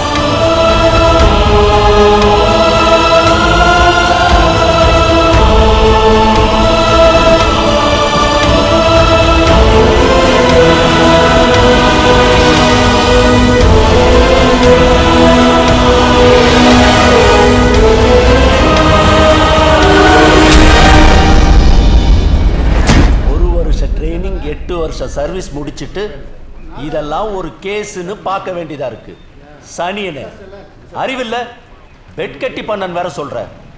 ஒரு வருஷ ட்ரைனிங் எட்டு வருஷம் சர்வீஸ் முடிச்சிட்டு இதெல்லாம் ஒரு கேஸ்னு பார்க்க வேண்டியதா இருக்கு சனியனே அறிவில்ல பெட் கட்டி பண்ணன் வேற சொல்ற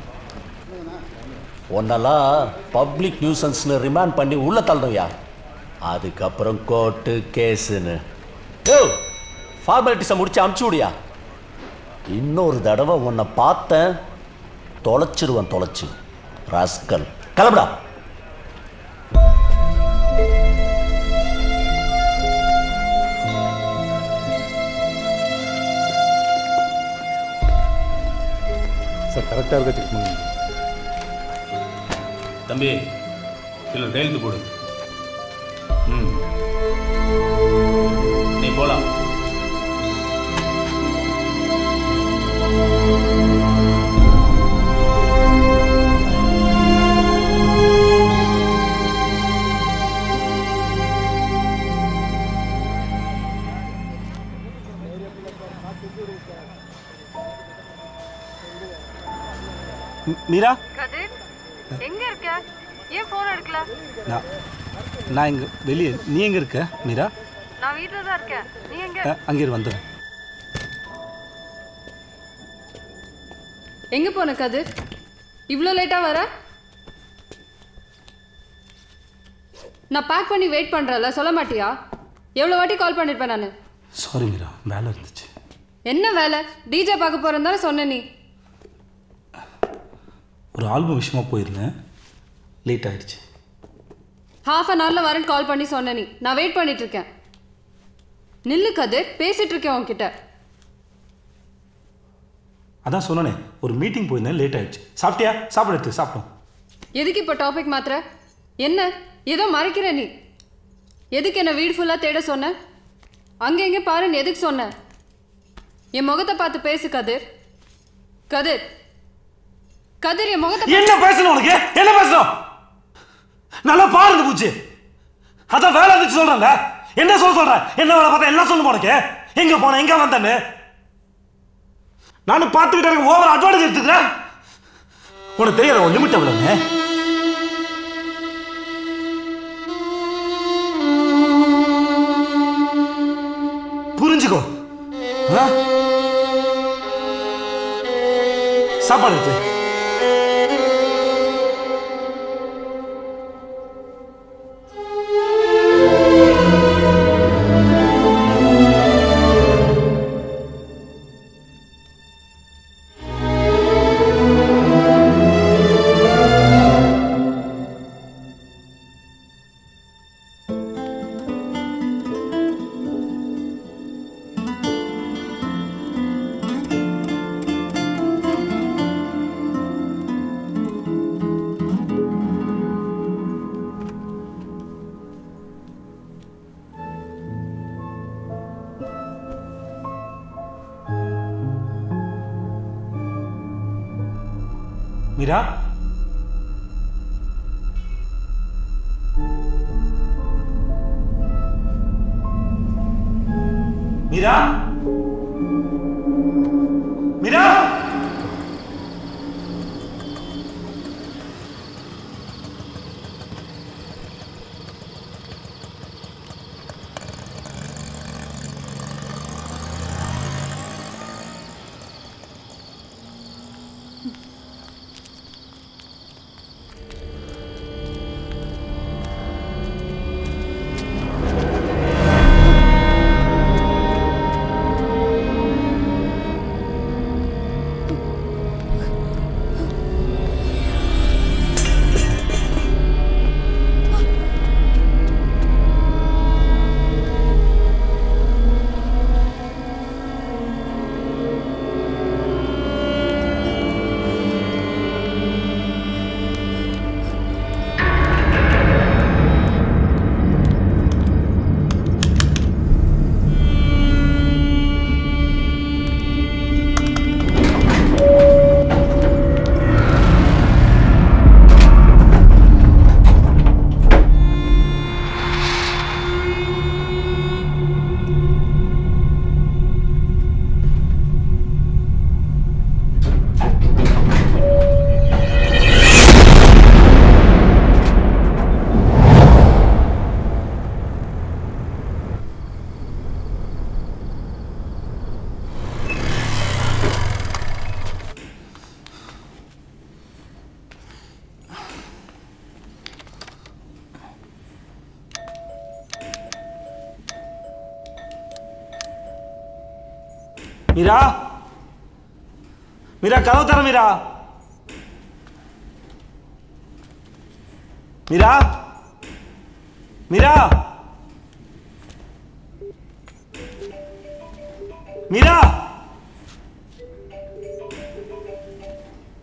உன்னெல்லாம் பப்ளிக் நியூசன்ஸ்னு ரிமாண்ட் பண்ணி உள்ள தள்ளணும்யா அதுக்கப்புறம் கோர்ட்டு கேஸுன்னு யோ ஃபார்மாலிட்டிஸை முடிச்சு அமுச்சு விடியா இன்னொரு தடவை உன்னை பார்த்தேன் தொலைச்சிருவேன் தொலைச்சு ராஸ்கல் கிளம்புடா சார் கரெக்டாக இருக்க செக் பண்ணுங்க தம்பி இதில் கையெழுத்து போடு ம் நீ போலாம் மீரா கதிர் எங்க இருக்க ஏன் போன் எடுக்கல நான் நான் இங்கே வெளியே நீ எங்கே இருக்க மீரா நான் வீட்ல தான் இருக்கேன் நீ எங்க அஹ், அங்கே இரு, வந்துடுறேன் எங்க போன கதிர் இவ்வளோ லேட்டா வர நான் பேக் பண்ணி வெயிட் பண்றேன்ல சொல்ல மாட்டியா எவ்வளோ வாட்டி கால் பண்ணிருப்பேன் நான் சாரி மீரா வேலை இருந்துச்சு என்ன வேலை டிஜே பார்க்க போறேன்னு தானே சொன்ன நீ ஒரு ஆல்பம் விஷயமா போயிருந்தேன் லேட் ஆயிடுச்சு ஹாஃப் அன் ஹவரில் வரேன்னு கால் பண்ணி சொன்ன நீ நான் வெயிட் பண்ணிட்டு இருக்கேன் நில்லு கதிர் பேசிட்டு இருக்கேன் உன்கிட்ட அதான் சொன்னனே ஒரு மீட்டிங் போயிருந்தேன் லேட் ஆயிடுச்சு சாப்பிட்டியா சாப்பிட எடுத்து சாப்பிட்டோம் எதுக்கு இப்போ டாபிக் மாத்திர என்ன ஏதோ மறைக்கிற நீ எதுக்கு என்ன வீடு ஃபுல்லாக தேட சொன்ன அங்கே எங்கே பாருன்னு எதுக்கு சொன்ன என் முகத்தை பார்த்து பேசு கதிர் கதிர் கதிர் என் முகத்தை என்ன பேசணும் உனக்கு என்ன பேசணும் நல்லா பாருங்க பூச்சி அதான் வேலை இருந்துச்சு சொல்றேன்ல என்ன சொல்ல சொல்ற என்ன வேலை பார்த்தா எல்லாம் சொல்லணும் உனக்கு எங்க போன எங்க வந்தேன்னு நானும் பார்த்துக்கிட்டே இருக்க ஓவர் அட்வான்டேஜ் எடுத்துக்கிறேன் உனக்கு தெரியாத ஒரு லிமிட் எவ்வளோன்னு புரிஞ்சுக்கோ ஆ? சாப்பாடு எடுத்து வை. மீரா மீரா மீரா மீரா மீரா கதவு தர மீரா மீரா மீரா மீரா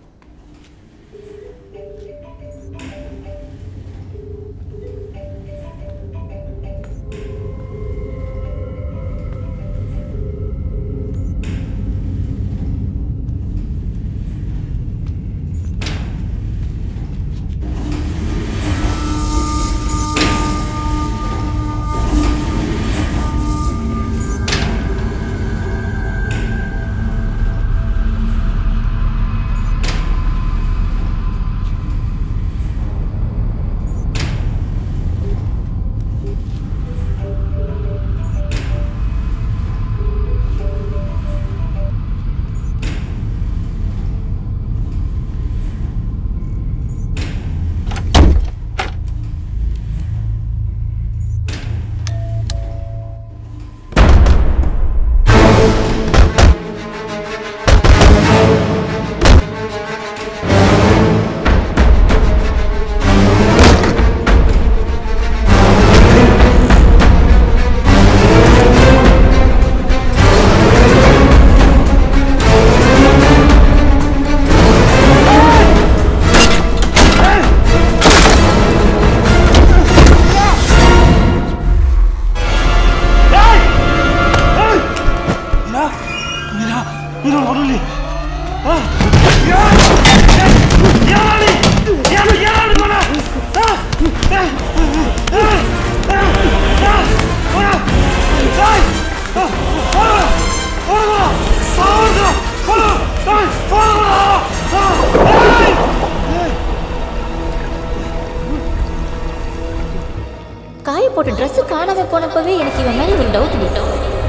காய போட்ட ட்ரெஸ் காணாம போனப்பவே எனக்கு இவன் மேல ஒரு டவுட் விட்டோம்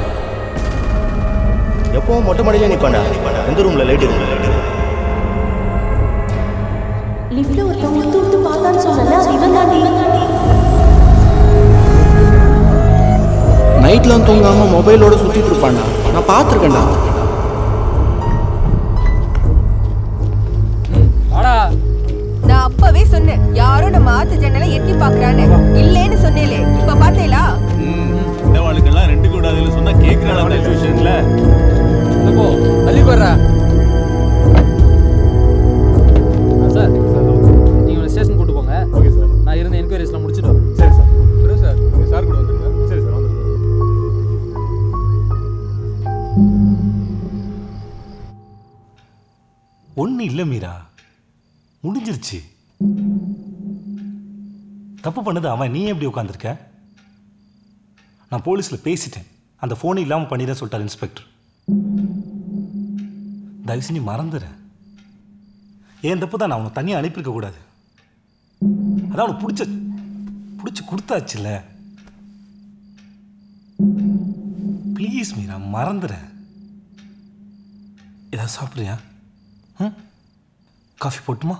எப்பவும் மொட்டை மாடியிலே நிப்பாண்டா எந்த ரூம்ல லைட் ரூம்ல லைட் லிஃப்ட்ல ஒருத்தவங்க உத்து உத்து பார்த்தான்னு சொன்னல அது இவன் தாண்டி இவன் தாண்டி நைட்லாம் தூங்காம மொபைலோட சுத்திட்டு இருப்பான்டா நான் பார்த்துருக்கேன்டா நான் அப்பவே சொன்னேன் யாரோ நம்ம ஆத்து ஜன்னலை எட்டி பாக்குறான்னு இல்லேன்னு சொன்னேலே இப்ப பாத்தீங்களா இந்த வாழ்க்கெல்லாம் ரெண்டு கூடாதுன்னு சொன்னா கேட்கிறாள் அந்த டியூஷன்ல போ அள்ளி போடுறா சார் நீங்கள் உங்களை ஸ்டேஷன் கூட்டு போங்க ஓகே சார் நான் இருந்த என்கொயரிஸ்லாம் முடிச்சுட்டு வரேன் சரி சார் சரி சார் நீங்கள் சார் கூட வந்துருங்க சரி சார் வந்துருங்க ஒன்றும் இல்லை மீரா முடிஞ்சிருச்சு தப்பு பண்ணது அவன் நீ எப்படி உட்காந்துருக்க நான் போலீஸில் பேசிட்டேன் அந்த ஃபோனை இல்லாமல் பண்ணிடுறேன் சொல்லிட்டார் இன்ஸ்பெக்டர் தயவு செஞ்சு மறந்துடுற ஏன் தப்பு தான் நான் அவனை தனியாக அனுப்பியிருக்க கூடாது அதான் அவனுக்கு பிடிச்ச பிடிச்சி கொடுத்தாச்சுல்ல ப்ளீஸ் மீரா மறந்துடுறேன் ஏதாவது சாப்பிட்றியா ம் காஃபி போட்டுமா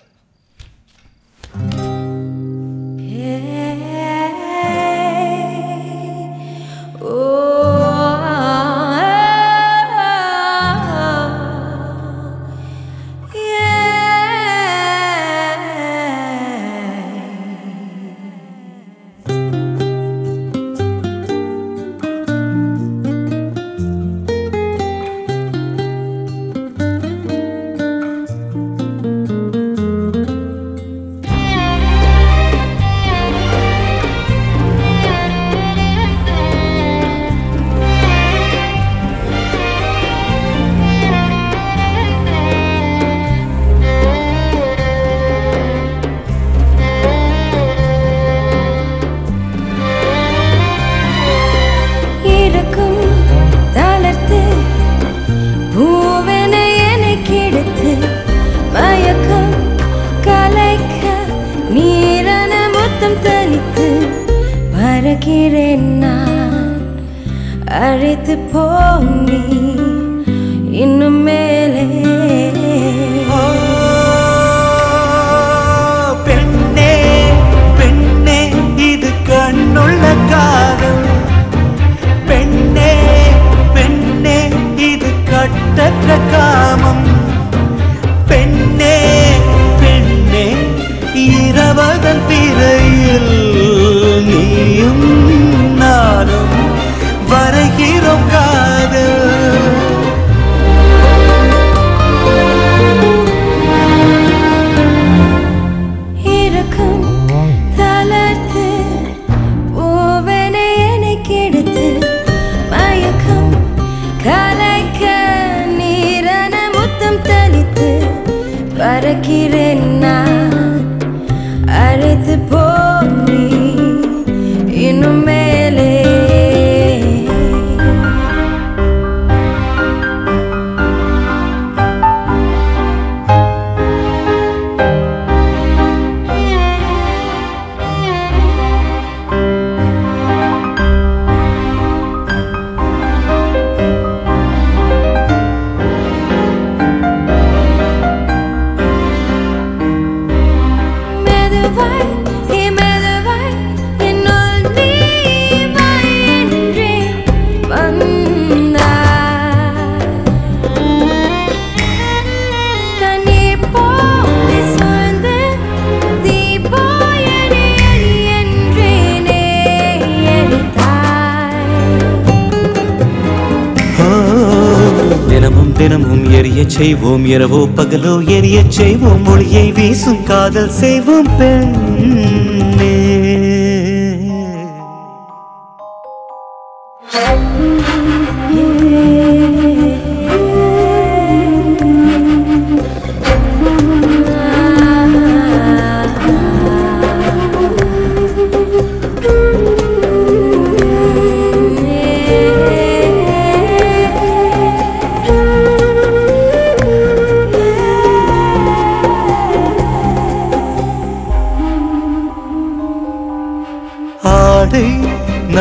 இருக்கும் தளர்த்து பூவென எனக்கு எடுத்து மயக்கம் கலைக்க நீரன முத்தம் தனித்து பறக்கிறேன் நான் அழைத்து போனி இன்னும் மேலே பெண்ணே பெண்ணே இது கண்ணுள்ள காதல் பெண்ணே பெண்ணே இது கட்டற்ற காமம் பெண்ணே பெண்ணே இரவதன் பிறையில் நீயும் நானும் வரைகிறோம் காதல் இருக்கும் தளர்த்து பூவென எனக்கு எடுத்து மயக்கம் கலைக்க நீரன முத்தம் தனித்து பறக்கிறேன் நான் அழைத்து போனி இன்னும் மேலே மெதுவாய் நீ மெதுவாய் என்னுள் நீ வா என்றே வந்தாய். கண்ணீர் போலே சூழ்ந்து தீபோய் எரி எரி என்றேனே எரித்தாய். தினமும் தினமும் எரியச் செய்வோம் இரவோ பகலோ எரியச் செய்வோம் மொழியை வீசும் காதல் செய்வோம் பெண்ணே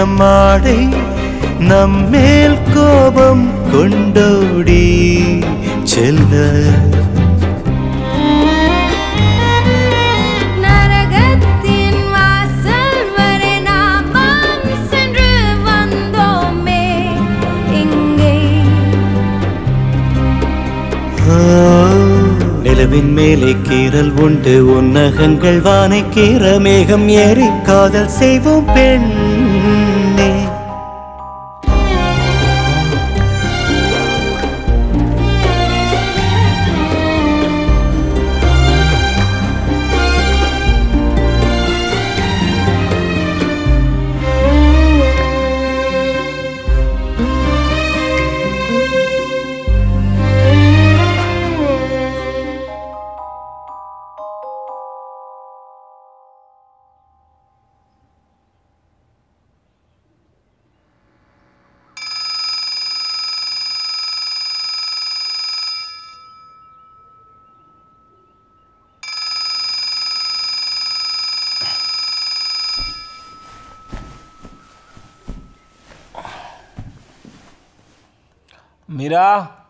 நம்மாடை நம்மேல் கோபம் கொண்டோடி செல்ல நரகத்தின் வாசல் வரை நாம் சென்று வந்தோமே இங்கே ஆ, நிலவின் மேலே கீறல் உண்டு உன்னகங்கள் வானை கீற மேகம் ஏறி காதல் செய்வோம் பெண்ணே மீரா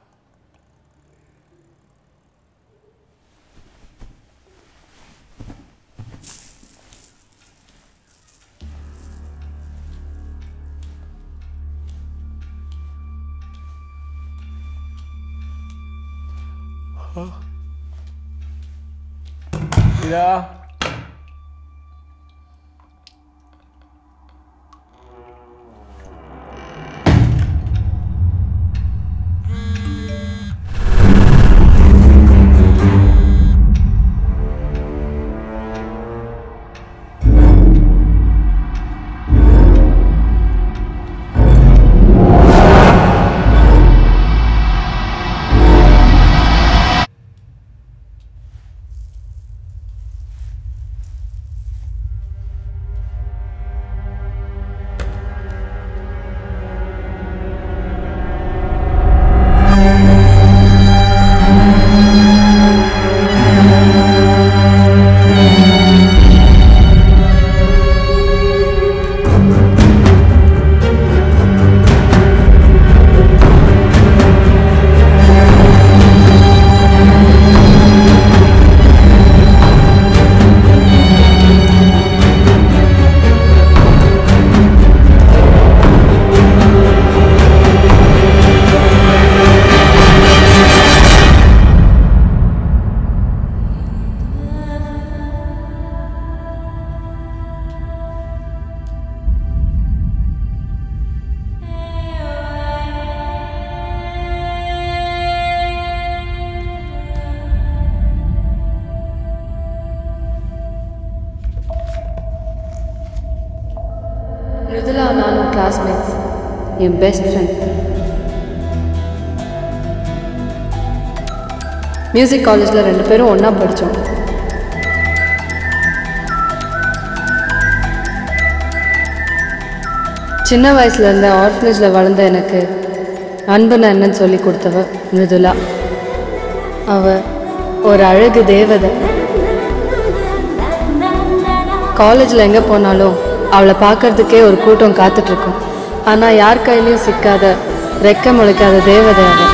மீரா மிருதுலா நானும் கிளாஸ்மேட்ஸ் என் பெஸ்ட் ஃப்ரெண்ட் மியூசிக் காலேஜில் ரெண்டு பேரும் ஒன்றா படித்தோம் சின்ன வயசுல இருந்த ஆர்ஃபனேஜில் வளர்ந்த எனக்கு அன்புனா என்னன்னு சொல்லி கொடுத்தவ மிருதுலா அவ ஒரு அழகு தேவதை காலேஜில் எங்கே போனாலும் அவளை பார்க்கறதுக்கே ஒரு கூட்டம் காத்துட்ருக்கும் ஆனால் யார் கையிலையும் சிக்காத ரெக்க முளைக்காத தேவதை அவள்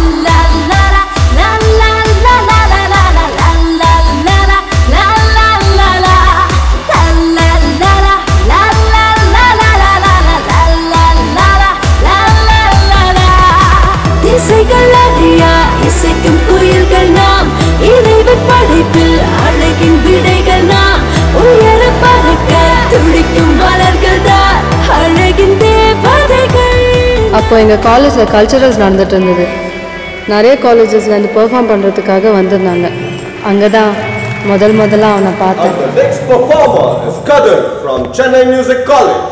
திசைகள் அறியா இசைக்கும் குயில்கள் நாம் இறைவன் படைப்பில் அழகின் விடைகள் நாம் உயர பறக்க துடிக்கும் மலர்கள் தான் அழகின் தேவதைகள் அப்போ எங்கள் காலேஜில் கல்ச்சுரல்ஸ் நடந்துட்டு இருந்தது நிறைய காலேஜஸ்லேருந்து பெர்ஃபார்ம் பண்ணுறதுக்காக வந்திருந்தாங்க அங்கே தான் முதல் முதல்ல அவனை பார்த்தேன் The next performer is Kadir from Chennai Music College.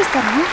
Surprise தரணும்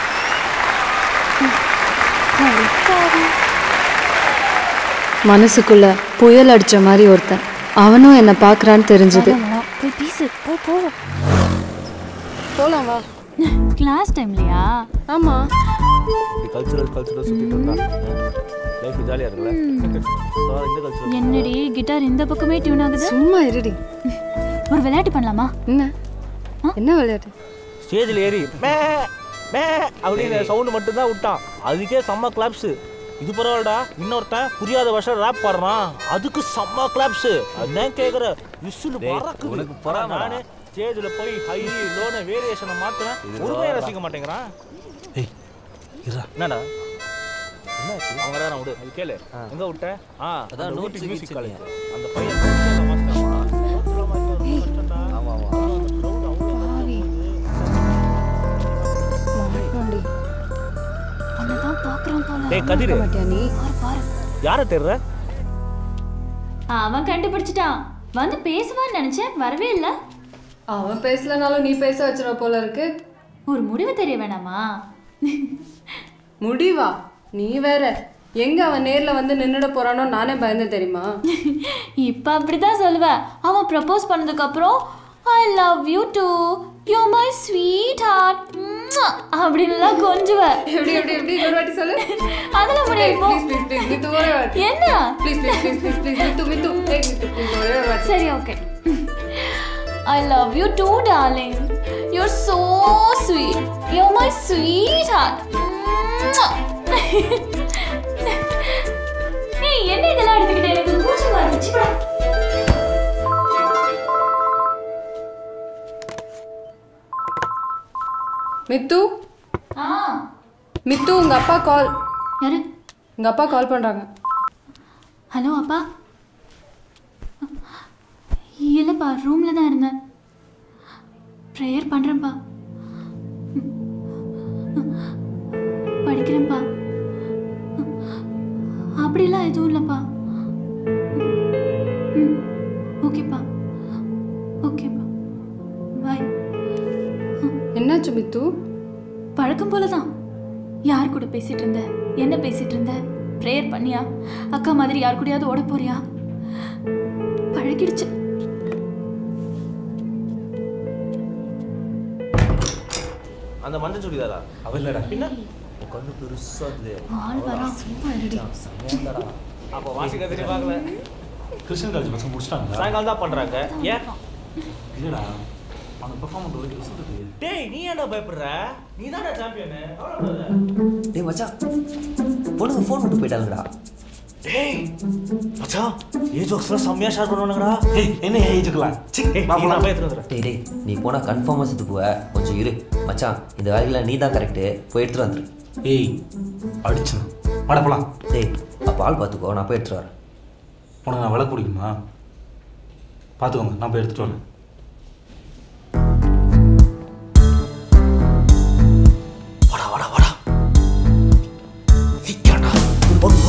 கடுப்பாகும். மனசுக்குள்ள புயல் அடிச்ச மாதிரி ஒருத்தன் அவனும் என்னை பார்க்கறான்னு தெரிஞ்சது வேணாம், வேணாம். போய் பீசு போ போ போலாம் வா கிளாஸ் டைம்லையா ஆமா கல்ச்சுரல் கல்ச்சுரல் சுற்றிட்டு இருந்தா லைஃப் ஜாலியாக இருக்குல்ல அப்புறம் இந்த கல்ச்சுரல் என்னடி கிட்டார் இந்த பக்கமே டியூன் ஆகுது சும்மா இருடி ஒரு விளையாட்டு பண்ணலாமா என்ன என்ன விளையாட்டு ஸ்டேஜில் ஏறி மே மே அப்படின்னு சவுண்டு மட்டும்தான் விட்டான் அதுக்கே செம்ம கிளாப்ஸு இது பரவாயில்லடா இன்னொருத்தன் புரியாத வருஷம் ரேப் பாடுறான் அதுக்கு செம்ம கிளாப்ஸு என்ன கேட்குற விசில் டேய், பறக்குது உனக்கு பொறாமடா. நானு ஸ்டேஜில் போய் ஹை லோன வேரியேஷனை மாற்றுறேன் இது ஒருமையை லோடா. ரசிக்க மாட்டேங்கிறான் ஏய் இருடா என்னடா என்னாச்சு அவங்க தான் விடு அது கேளு எங்க விட்ட ஆ அதான் அந்த notes ஊட்டி மியூசிக் வச்சிருக்கீங்க. காலேஜ் அந்த பையன் கல்ச்சரல் மாஸ்டர்மா கல்ச்சரல் மாஸ்டர் ரொம்ப கஷ்டம்டா ஆமா ஆமா உன்னதான் பார்க்கறான் போல டேய் கதிர் மாட்டியா நீ பாரு பாரு யாரை தேடுற அவன் கண்டுபிடிச்சிட்டான் வந்து பேசுவான்னு நினைச்சேன் வரவே இல்ல அவன் பேசலனாலும் நீ பேச வச்சிருவ போல இருக்கு ஒரு முடிவு தெரிய வேணாமா முடிவா நீ வேற எங்க அவன் நேர்ல வந்து நின்னுட போறானோ நானே பயந்து தெரியுமா இப்ப அப்படிதான் சொல்லுவ அவன் ப்ரப்போஸ் பண்ணதுக்கு அப்புறம் I love you to you my sweetheart அப்படின்லாம் கொஞ்சுவ எப்படி எப்படி எப்படி ஒரு வாட்டி சொல்லு அதெல்லாம் முடியாது போ. ப்ளீஸ் ப்ளீஸ் ப்ளீஸ் மித்து ஒரே வாட்டி என்ன please please please please please Mithu Mithu ஏய் மித்து ப்ளீஸ் ஒரே ஒரு வாட்டி சரி okay I love you too darling your so sweet you my sweetheart ஏய் என்ன இதெல்லாம் எடுத்துக்கிட்டே எனக்கு கூச்சமா இருந்துச்சு போடா. மித்து ஆ மித்து உங்க அப்பா கால் யாரு உங்க அப்பா கால் பண்றாங்க ஹலோ அப்பா இல்லைப்பா ரூமில் தான் இருந்தேன் ப்ரேயர் பண்ணுறேன்ப்பா படிக்கிறேன்ப்பா அப்படிலாம் எதுவும் இல்லைப்பா ம் ஓகேப்பா ஓகேப்பா பாய் என்னாச்சு மித்து பழக்கம் போல தான் யார் கூட பேசிட்டு இருந்த என்ன பேசிட்டு இருந்த ப்ரேயர் பண்ணியா அக்கா மாதிரி யார் கூடயாவது ஓட போறியா பழகிடுச்சு அந்த மஞ்சள் சுடிதாரா அவ இல்லடா பின்ன உன் கண்ணு பெருசா இருக்குது ஆள் வரா சும்மா இருடி செம்மையாண்டா அப்போ வாசிக்க தெரிய பார்க்கல கிருஷ்ணன் காலேஜ் பசங்க முடிச்சிட்டாங்க சாயங்காலம் தான் பண்றாங்க ஏன் இல்லடா அவங்க பெர்ஃபார்மன்ஸ் வரைக்கும் ரிசல்ட் இருக்கு டேய் நீ ஏன்டா பயப்படுற நீ தானே சாம்பியன் டேய் மச்சான் பொண்ணுங்க ஃபோன் விட்டு போயிட்டாங்கடா டேய் மச்சான் ஏ ஜோக்ஸ்லாம் செம்மையா ஷேர் பண்ணுவானுங்கடா ஏய் என்ன ஏஜுக்கலாம் சி ஏய் நான் போய் எடுத்துட்டு வந்துடுறேன் டேய் டேய் நீ போனா கன்ஃபார்மாக செத்து போவ கொஞ்சம் இரு மச்சான் இந்த வேலையில நீ தான் கரெக்டு போய் எடுத்துட்டு வந்துரு ஏய் அடிச்சு வாடா போலாம் டேய் அப்போ ஆள் பார்த்துக்கோ நான் போய் எடுத்துட்டு வரேன் உனக்கு நான் விளக்கு பிடிக்குமா பார்த்துக்கோங்க நான் போய் எடுத்துட்டு வரேன் வாடா வாடா வாடா சீக்கிரம்டா பொண்ணு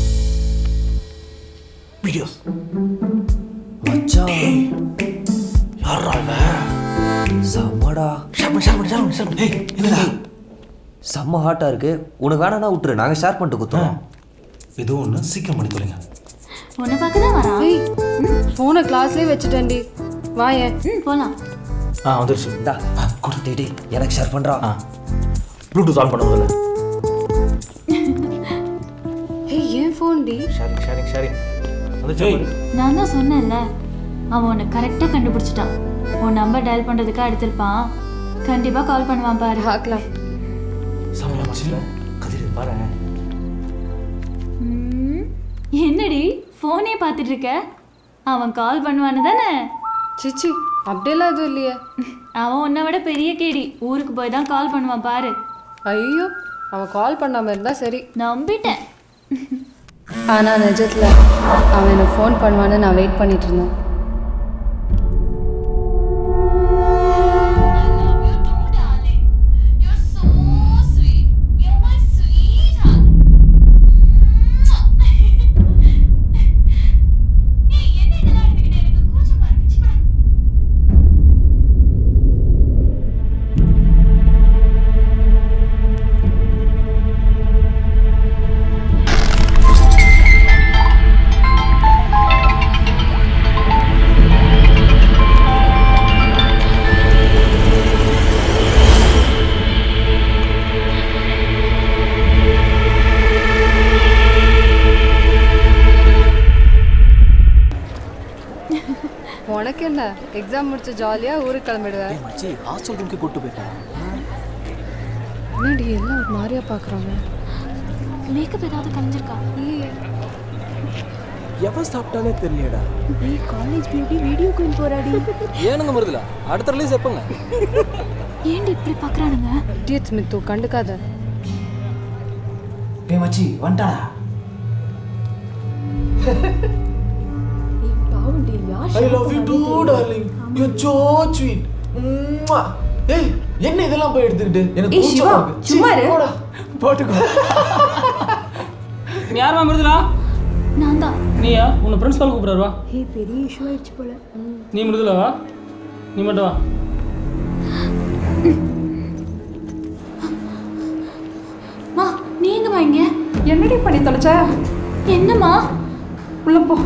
வீடியோஸ் மச்சான் யாரா இவன் செம்மடா ஷர்மன் ஷர்மன் ஷர்மன் ஷர்மன் ஏய் என்னடா செம்ம ஹாட்டாக இருக்கு உனக்கு வேணாம்னா விட்டுரு நாங்கள் ஷேர் பண்ணிட்டு குத்துறோம் ஏதோ ஒன்று சீக்கிரம் பண்ணி தொலைங்க உன்னை பார்க்க தான் வரான் ஏய் ஃபோனை கிளாஸ்லயே வச்சுட்டேன்டி வா ஏன் ம் போலாம் ஆ வந்துருச்சு இந்தா கொடு டேய் டேய் எனக்கு ஷேர் பண்ணுறா ஆ ப்ளூடூத் ஆன் பண்ண முதல்ல ஏய் ஏன் ஃபோன் டி ஷேரிங் ஷேரிங் ஷேரிங் வந்துச்சு நான் தான் சொன்னேன்ல அவன் உன்னை கரெக்டாக கண்டுபிடிச்சிட்டான் உன் நம்பர் டயல் பண்ணுறதுக்காக எடுத்திருப்பான் கண்டிப்பாக கால் பண்ணுவான் பாரு பார்க்கலாம் செம்மையா மாஸ்டர் கதிர் பாரு ம், என்னடி ஃபோனே பார்த்துட்டு இருக்க அவன் கால் பண்ணுவான்னு தானே சிச்சி அப்படியெல்லாம் எதுவும் இல்லையே அவன் உன்னை விட பெரிய கேடி ஊருக்கு போய் தான் கால் பண்ணுவான் பாரு ஐயோ அவன் கால் பண்ணாம இருந்தா சரி நம்பிட்டேன் ஆனா நிஜத்துல அவன் எனக்கு ஃபோன் பண்ணுவான்னு நான் வெயிட் பண்ணிட்டு இருந்தேன் எக்ஸாம் முடிச்சு ஜாலியா ஊருக்கு கிளம்பிடுவேன் மச்சி ஹாஸ்டல் ரூம்க்கு கூட்டு போயிட்டேன் என்னடி எல்லாம் ஒரு மாதிரியா பாக்குறாங்க மேக்கப் ஏதாவது கலைஞ்சிருக்கா இல்லையே எவன் சாப்பிட்டானே தெரியலடா டேய் காலேஜ் பியூட்டி வீடியோ குயின் போறாடி ஏனுங்க மருதுல அடுத்த ரிலீஸ் எப்பங்க ஏன்டி இப்படி பார்க்கறானுங்க இடியட்ஸ் மித்து கண்டுக்காத ஏய் மச்சி வந்துட்டாடா பாவண்டி யார் I love you too darling you so sweet ஏய் என்ன இதெல்லாம் போய் எடுத்துக்கிட்டு எனக்கு ஏய், சிவா, கூச்சமா இருக்கு. சும்மா இரு. சீ, போடா. போட்டுக்கோ நீ யாருமா மிருதுலா நான் தான் நீயா உன்னை பிரின்ஸ்பால் கூப்பிடுறாரு வா ஹே பெரிய இஷ்யூ ஆயிடுச்சு போல நீ மிருதுலா வா நீ மட்டும் வா மா நீங்கம்மா இங்க என்னடி பண்ணி தொலைச்ச என்னம்மா உள்ள போ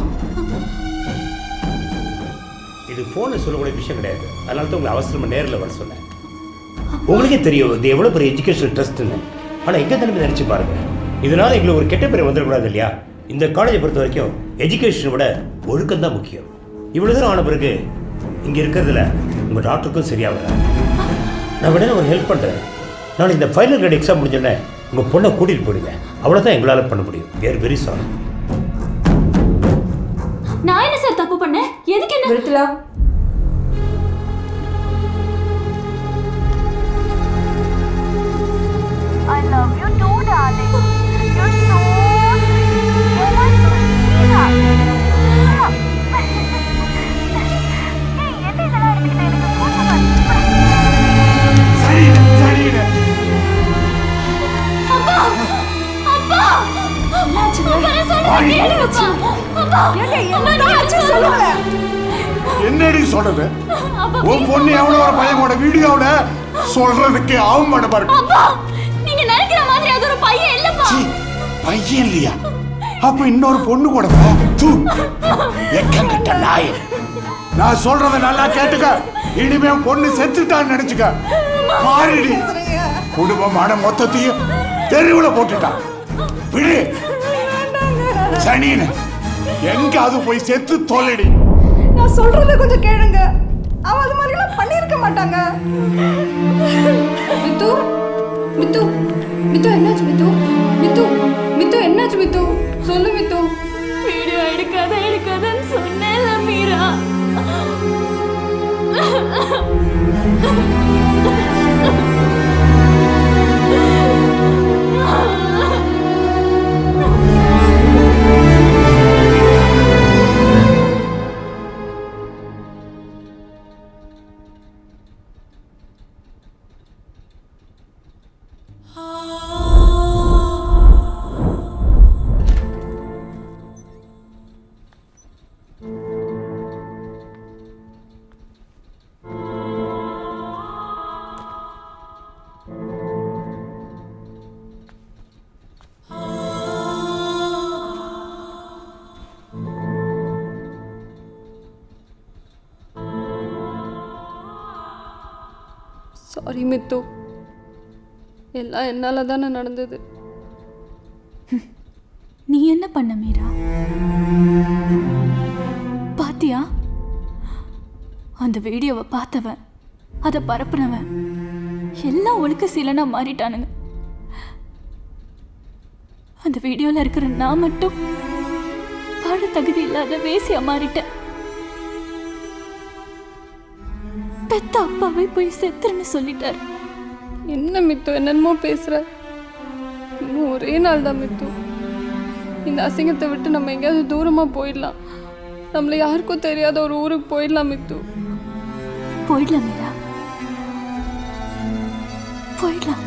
இது ஃபோனில் சொல்லக்கூடிய விஷயம் கிடையாது அதனால தான் உங்களை அவசரமாக நேரில் வர சொன்னேன் உங்களுக்கே தெரியும் இது எவ்வளோ பெரிய எஜுகேஷனல் ட்ரஸ்ட்டுன்னு ஆனால் எங்கே திரும்பி நினச்சி பாருங்க இதனால எங்களுக்கு ஒரு கெட்ட பேர் வந்துடக்கூடாது இல்லையா இந்த காலேஜை பொறுத்த வரைக்கும் எஜுகேஷனை விட ஒழுக்கம் தான் முக்கியம் இவ்வளோ தூரம் ஆன பிறகு இங்கே இருக்கிறதுல உங்கள் டாக்டருக்கும் சரியாக வர நான் வேணா ஒரு ஹெல்ப் பண்ணுறேன் நாளைக்கு இந்த ஃபைனல் கிரேட் எக்ஸாம் முடிஞ்சோடனே உங்கள் பொண்ணை கூட்டிகிட்டு போயிடுங்க அவ்வளோதான் எங்களால் பண்ண முடியும் வேறு வெரி சாரி நான் என்ன சார் தப்பு பண்ணேன் எதுக்கு என்ன நிறுத்தலா I love you too, darling. You're so sweet. You're my sweetheart. ஏய், என்ன இதெல்லாம் எடுத்துக்கிட்டு எனக்கு கூச்சமா இருக்கு. அப்பா அப்பா அப்பா நான் சொல்றதை கேளுங்கப்பா. அப்பா அப்பா, நீ என்ன சொல்லுங்க என்னடி சொல்றது உன் பொண்ணு எவ்வளோ ஒரு பையனோட வீடியோல சொல்றதுக்கு அவமானமா இருக்கு அப்பா நீங்க நினைக்கிற மாதிரி அது ஒரு பையன் இல்லப்பா பையன் இல்லையா அப்ப இன்னொரு பொண்ணு கூட தூ எக்கங்கிட்ட நாய் நான் சொல்றத நல்லா கேட்டுக்க இனிமே உன் பொண்ணு செத்துட்டான்னு நினைச்சுக்க மாறிடி குடும்பமான மொத்தத்தையும் தெருவுல போட்டுட்டான் விடு சனின்னு எங்க அது போய் செத்து தொலைடி நான் சொல்றத கொஞ்சம் கேளுங்க அவ அது மாதிரி எல்லாம் பண்ணிருக்க மாட்டாங்க மித்து மித்து மித்து என்னாச்சு மித்து மித்து மித்து என்னாச்சு மித்து சொல்லு மித்து வீடியோ எடுக்காத எடுக்காதன்னு சொன்னேன்ல மீரா சாரி மித்து எல்லாம் என்னால தானே நடந்தது நீ என்ன பண்ண மீரா பாத்தியா அந்த வீடியோவை பார்த்தவன் அதை பரப்புனவன் எல்லாம் ஒழுக்க சீலனா மாறிட்டானுங்க அந்த வீடியோல இருக்கிற நான் மட்டும் பாட தகுதி இல்லாத வேசியா மாறிட்டேன் பெத்த அப்பாவை போய் செத்துருன்னு சொல்லிட்டாரு என்ன மித்து என்னென்னமோ பேசுற இன்னும் ஒரே நாள் தான் மித்து இந்த அசிங்கத்தை விட்டு நம்ம எங்கேயாவது தூரமா போயிடலாம் நம்மள யாருக்கும் தெரியாத ஒரு ஊருக்கு போயிடலாம் மித்து போயிடலாம் மீரா போயிடலாம்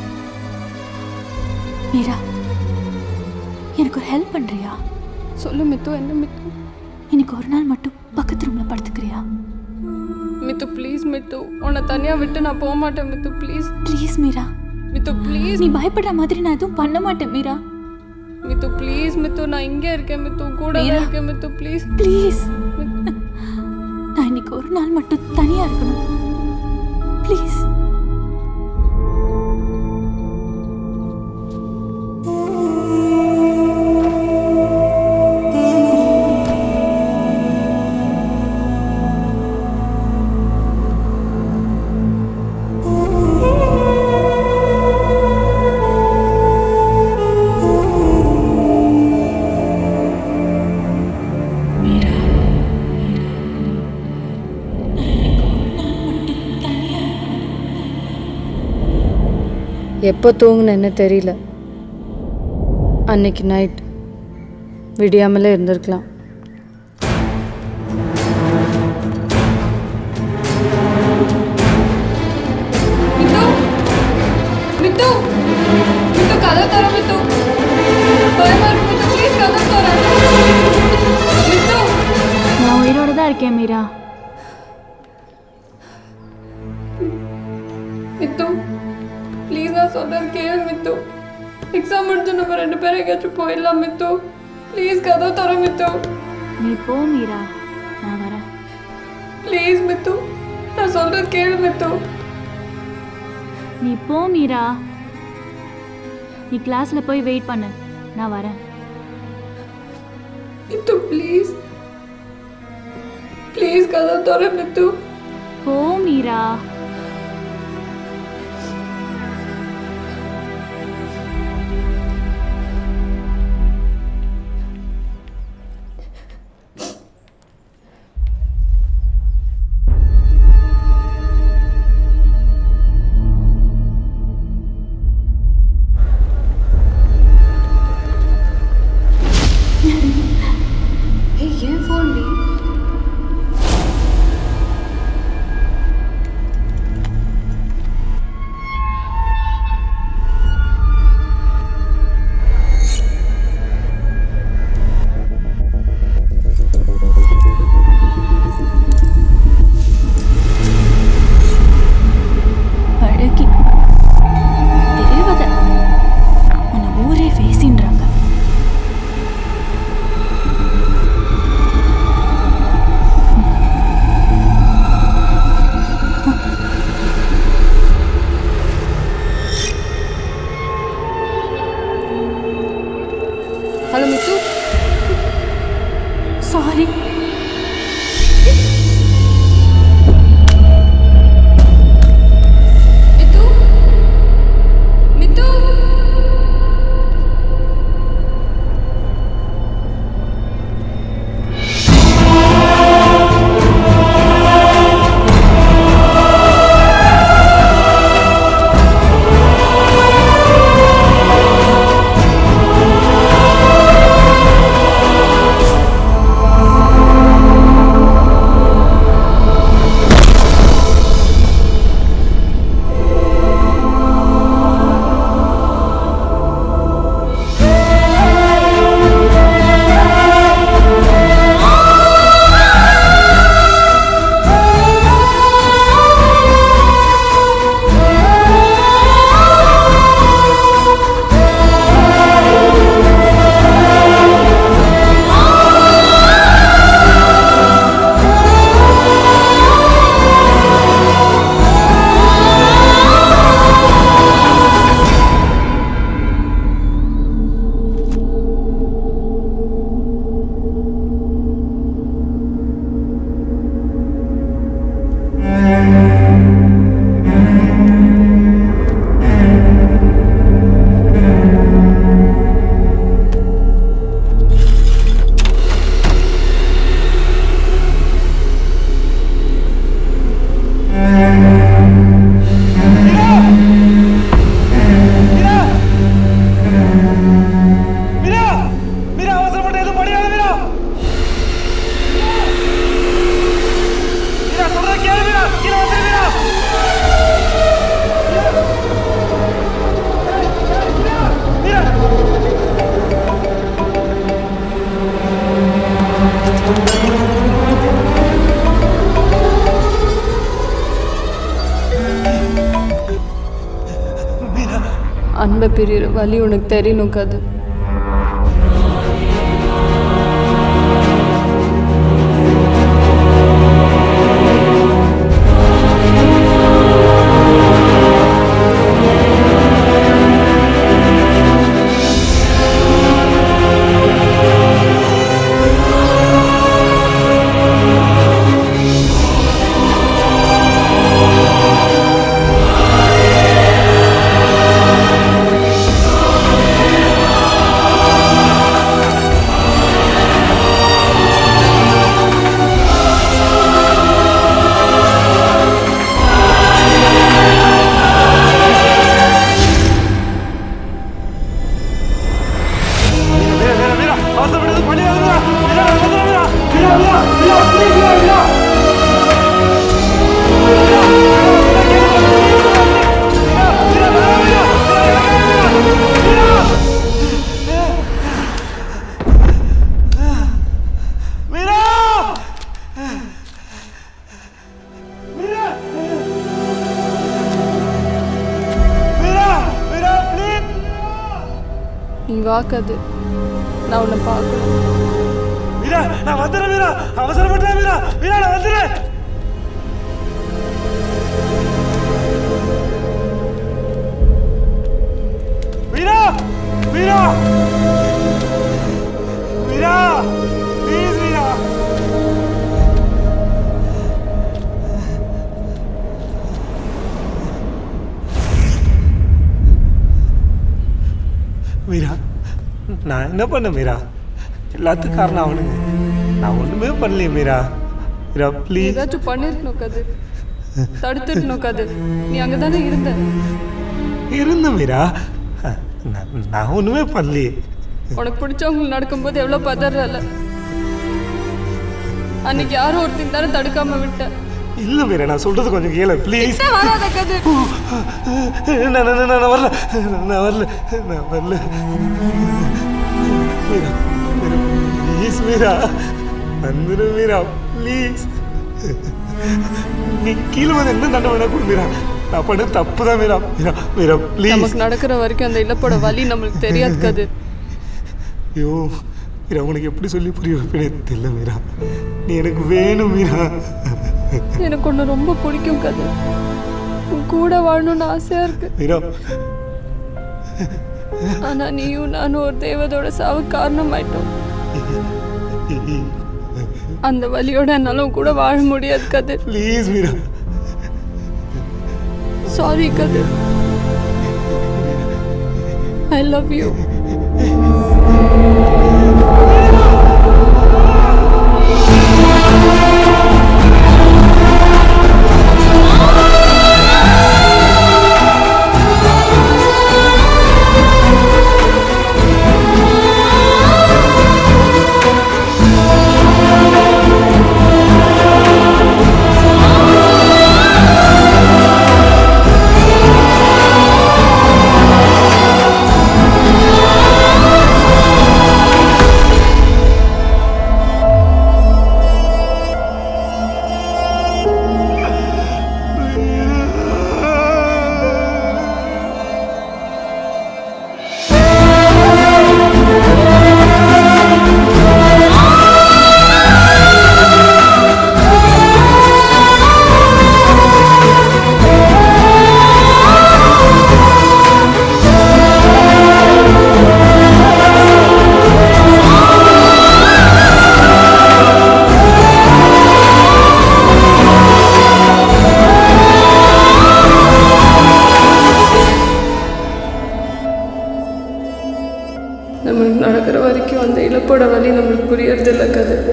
மீரா எனக்கு ஒரு ஹெல்ப் பண்றியா சொல்லு மித்து என்ன மித்து இன்னைக்கு ஒரு நாள் மட்டும் பக்கத்து ரூம்ல படுத்துக்கிறியா மித்து ப்ளீஸ் மித்து உன்னை தனியா விட்டு நான் போக மாட்டேன் Mithu please please Meera Mithu please நீ பயப்படுற மாதிரி நான் எதுவும் பண்ண மாட்டேன் மீரா மித்து ப்ளீஸ் மித்து நான் இங்கே இருக்கேன் மித்து கூட மீரா. இருக்கேன் மித்து ப்ளீஸ் ப்ளீஸ் நான் இன்னைக்கு ஒரு நாள் மட்டும் தனியா இருக்கணும் ப்ளீஸ் எப்போ தூங்குனேன்னு தெரியல அன்னைக்கு நைட் விடியாமலே இருந்திருக்கலாம் மித்து மித்து கதை தர மித்து பயமா இருக்கு மித்து ப்ளீஸ் கதை தர மித்து நான் உயிரோட தான் இருக்கேன் மீரா மித்து ப்ளீஸ் நான் சொல்றது கேளு மித்து எக்ஸாம் முடிஞ்சு நம்ம ரெண்டு பேரும் எங்கேயாச்சும் போயிடலாம் மித்து ப்ளீஸ் கதை தர மித்து நீ போ மீரா நான் வரேன் ப்ளீஸ் மித்து நான் சொல்றது கேளு மித்து நீ போ மீரா நீ கிளாஸ்ல போய் வெயிட் பண்ணு நான் வரேன் மித்து ப்ளீஸ் ப்ளீஸ் கதை தர மித்து போ மீரா ஏய் ஏன் ஃபோன் நீ அழகி தேவதை உன்னை ஊரே பேசின்றாங்க ஹலோ மித்து சாரி மித்து மித்து மீரா மீரா அவசரப்பட்டு எதுவும் படிக்காத மீரா மீரா சொல்ற கேளு மீரா கீழே வந்துரு மீரா அன்பை பிரியிற வலி உனக்கு தெரியணும் கது மீரா நீ வா கதிர் நான் உன்னை பார்க்கணும் வீரா நான் வந்துடுறேன் வீரா அவசரப்பட்டேன் வீரா வீரா நான் வந்துடுறேன் வீரா வீரா வீரா ப்ளீஸ் வீரா மீரா நான் என்ன பண்ண மீரா எல்லாத்துக்கும் காரணம் அவனுங்க நான் ஒண்ணுமே பண்ணலையே மீரா மீரா நீ ப்ளீஸ் ஏதாச்சும் பண்ணிருக்கணும் கதிர் தடுத்துருக்கணும் கதிர் நீ அங்கே தானே இருந்த இருந்த மீரா நான் நான் ஒண்ணுமே பண்ணலையே உனக்கு பிடிச்சவங்களுக்கு நடக்கும்போது எவ்வளோ பதறல அன்னைக்கு யாரும் ஒருத்தன் தானே தடுக்காம விட்ட இல்ல மீரா நான் சொல்றது கொஞ்சம் கேளு ப்ளீஸ் கிட்ட வராத கதிர் நான் நான் நான் வரல நான் வரல நான் வரல மீரா மீரா ப்ளீஸ் மீரா வந்துடு மீரா ப்ளீஸ் நீ கீழே வந்து என்ன தண்டை வேணா கொடு மீரா நான் பண்ண தப்பு தான் மீரா மீரா மீரா ப்ளீஸ் நமக்கு நடக்கிற வரைக்கும் அந்த இழப்போட வலி நம்மளுக்கு தெரியாது கதிர் ஐயோ மீரா உனக்கு எப்படி சொல்லி புரிய வைப்பேனே தெரியல மீரா நீ எனக்கு வேணும் மீரா எனக்கு ஒன்று ரொம்ப பிடிக்கும் கதிர் உன் கூட வாழணும்னு ஆசையா இருக்கு மீரா ஆனா நீயும் நானும் ஒரு தேவதோட சாவு காரணமாயிட்டோம் அந்த வலியோட என்னால உன் கூட வாழ முடியாது Kathir please Meera sorry Kathir I love you நம்மளுக்கு நடக்கிற வரைக்கும் அந்த இழப்போட வலி நம்மளுக்கு புரியறது இல்லை கதிர்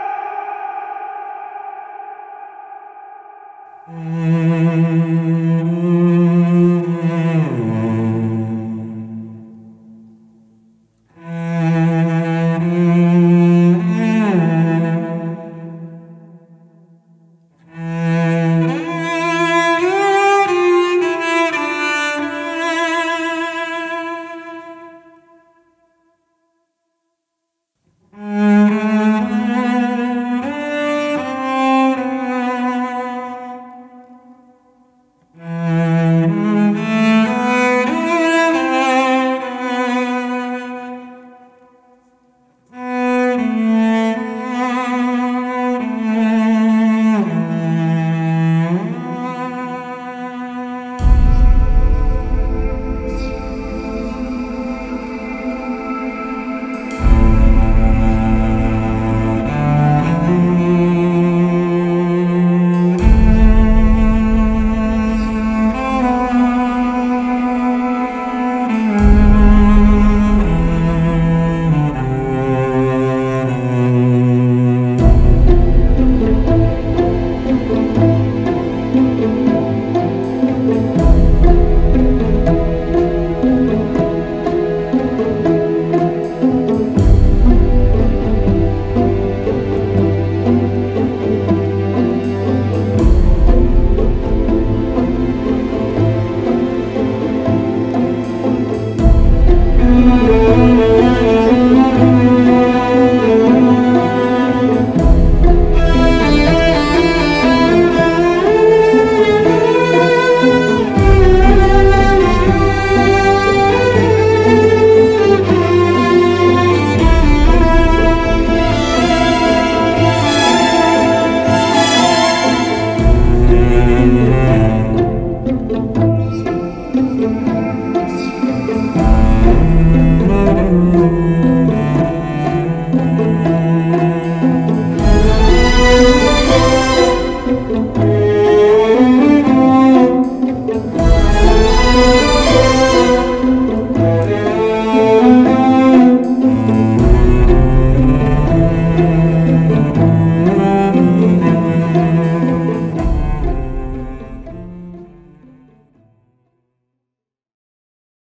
Mm-hmm.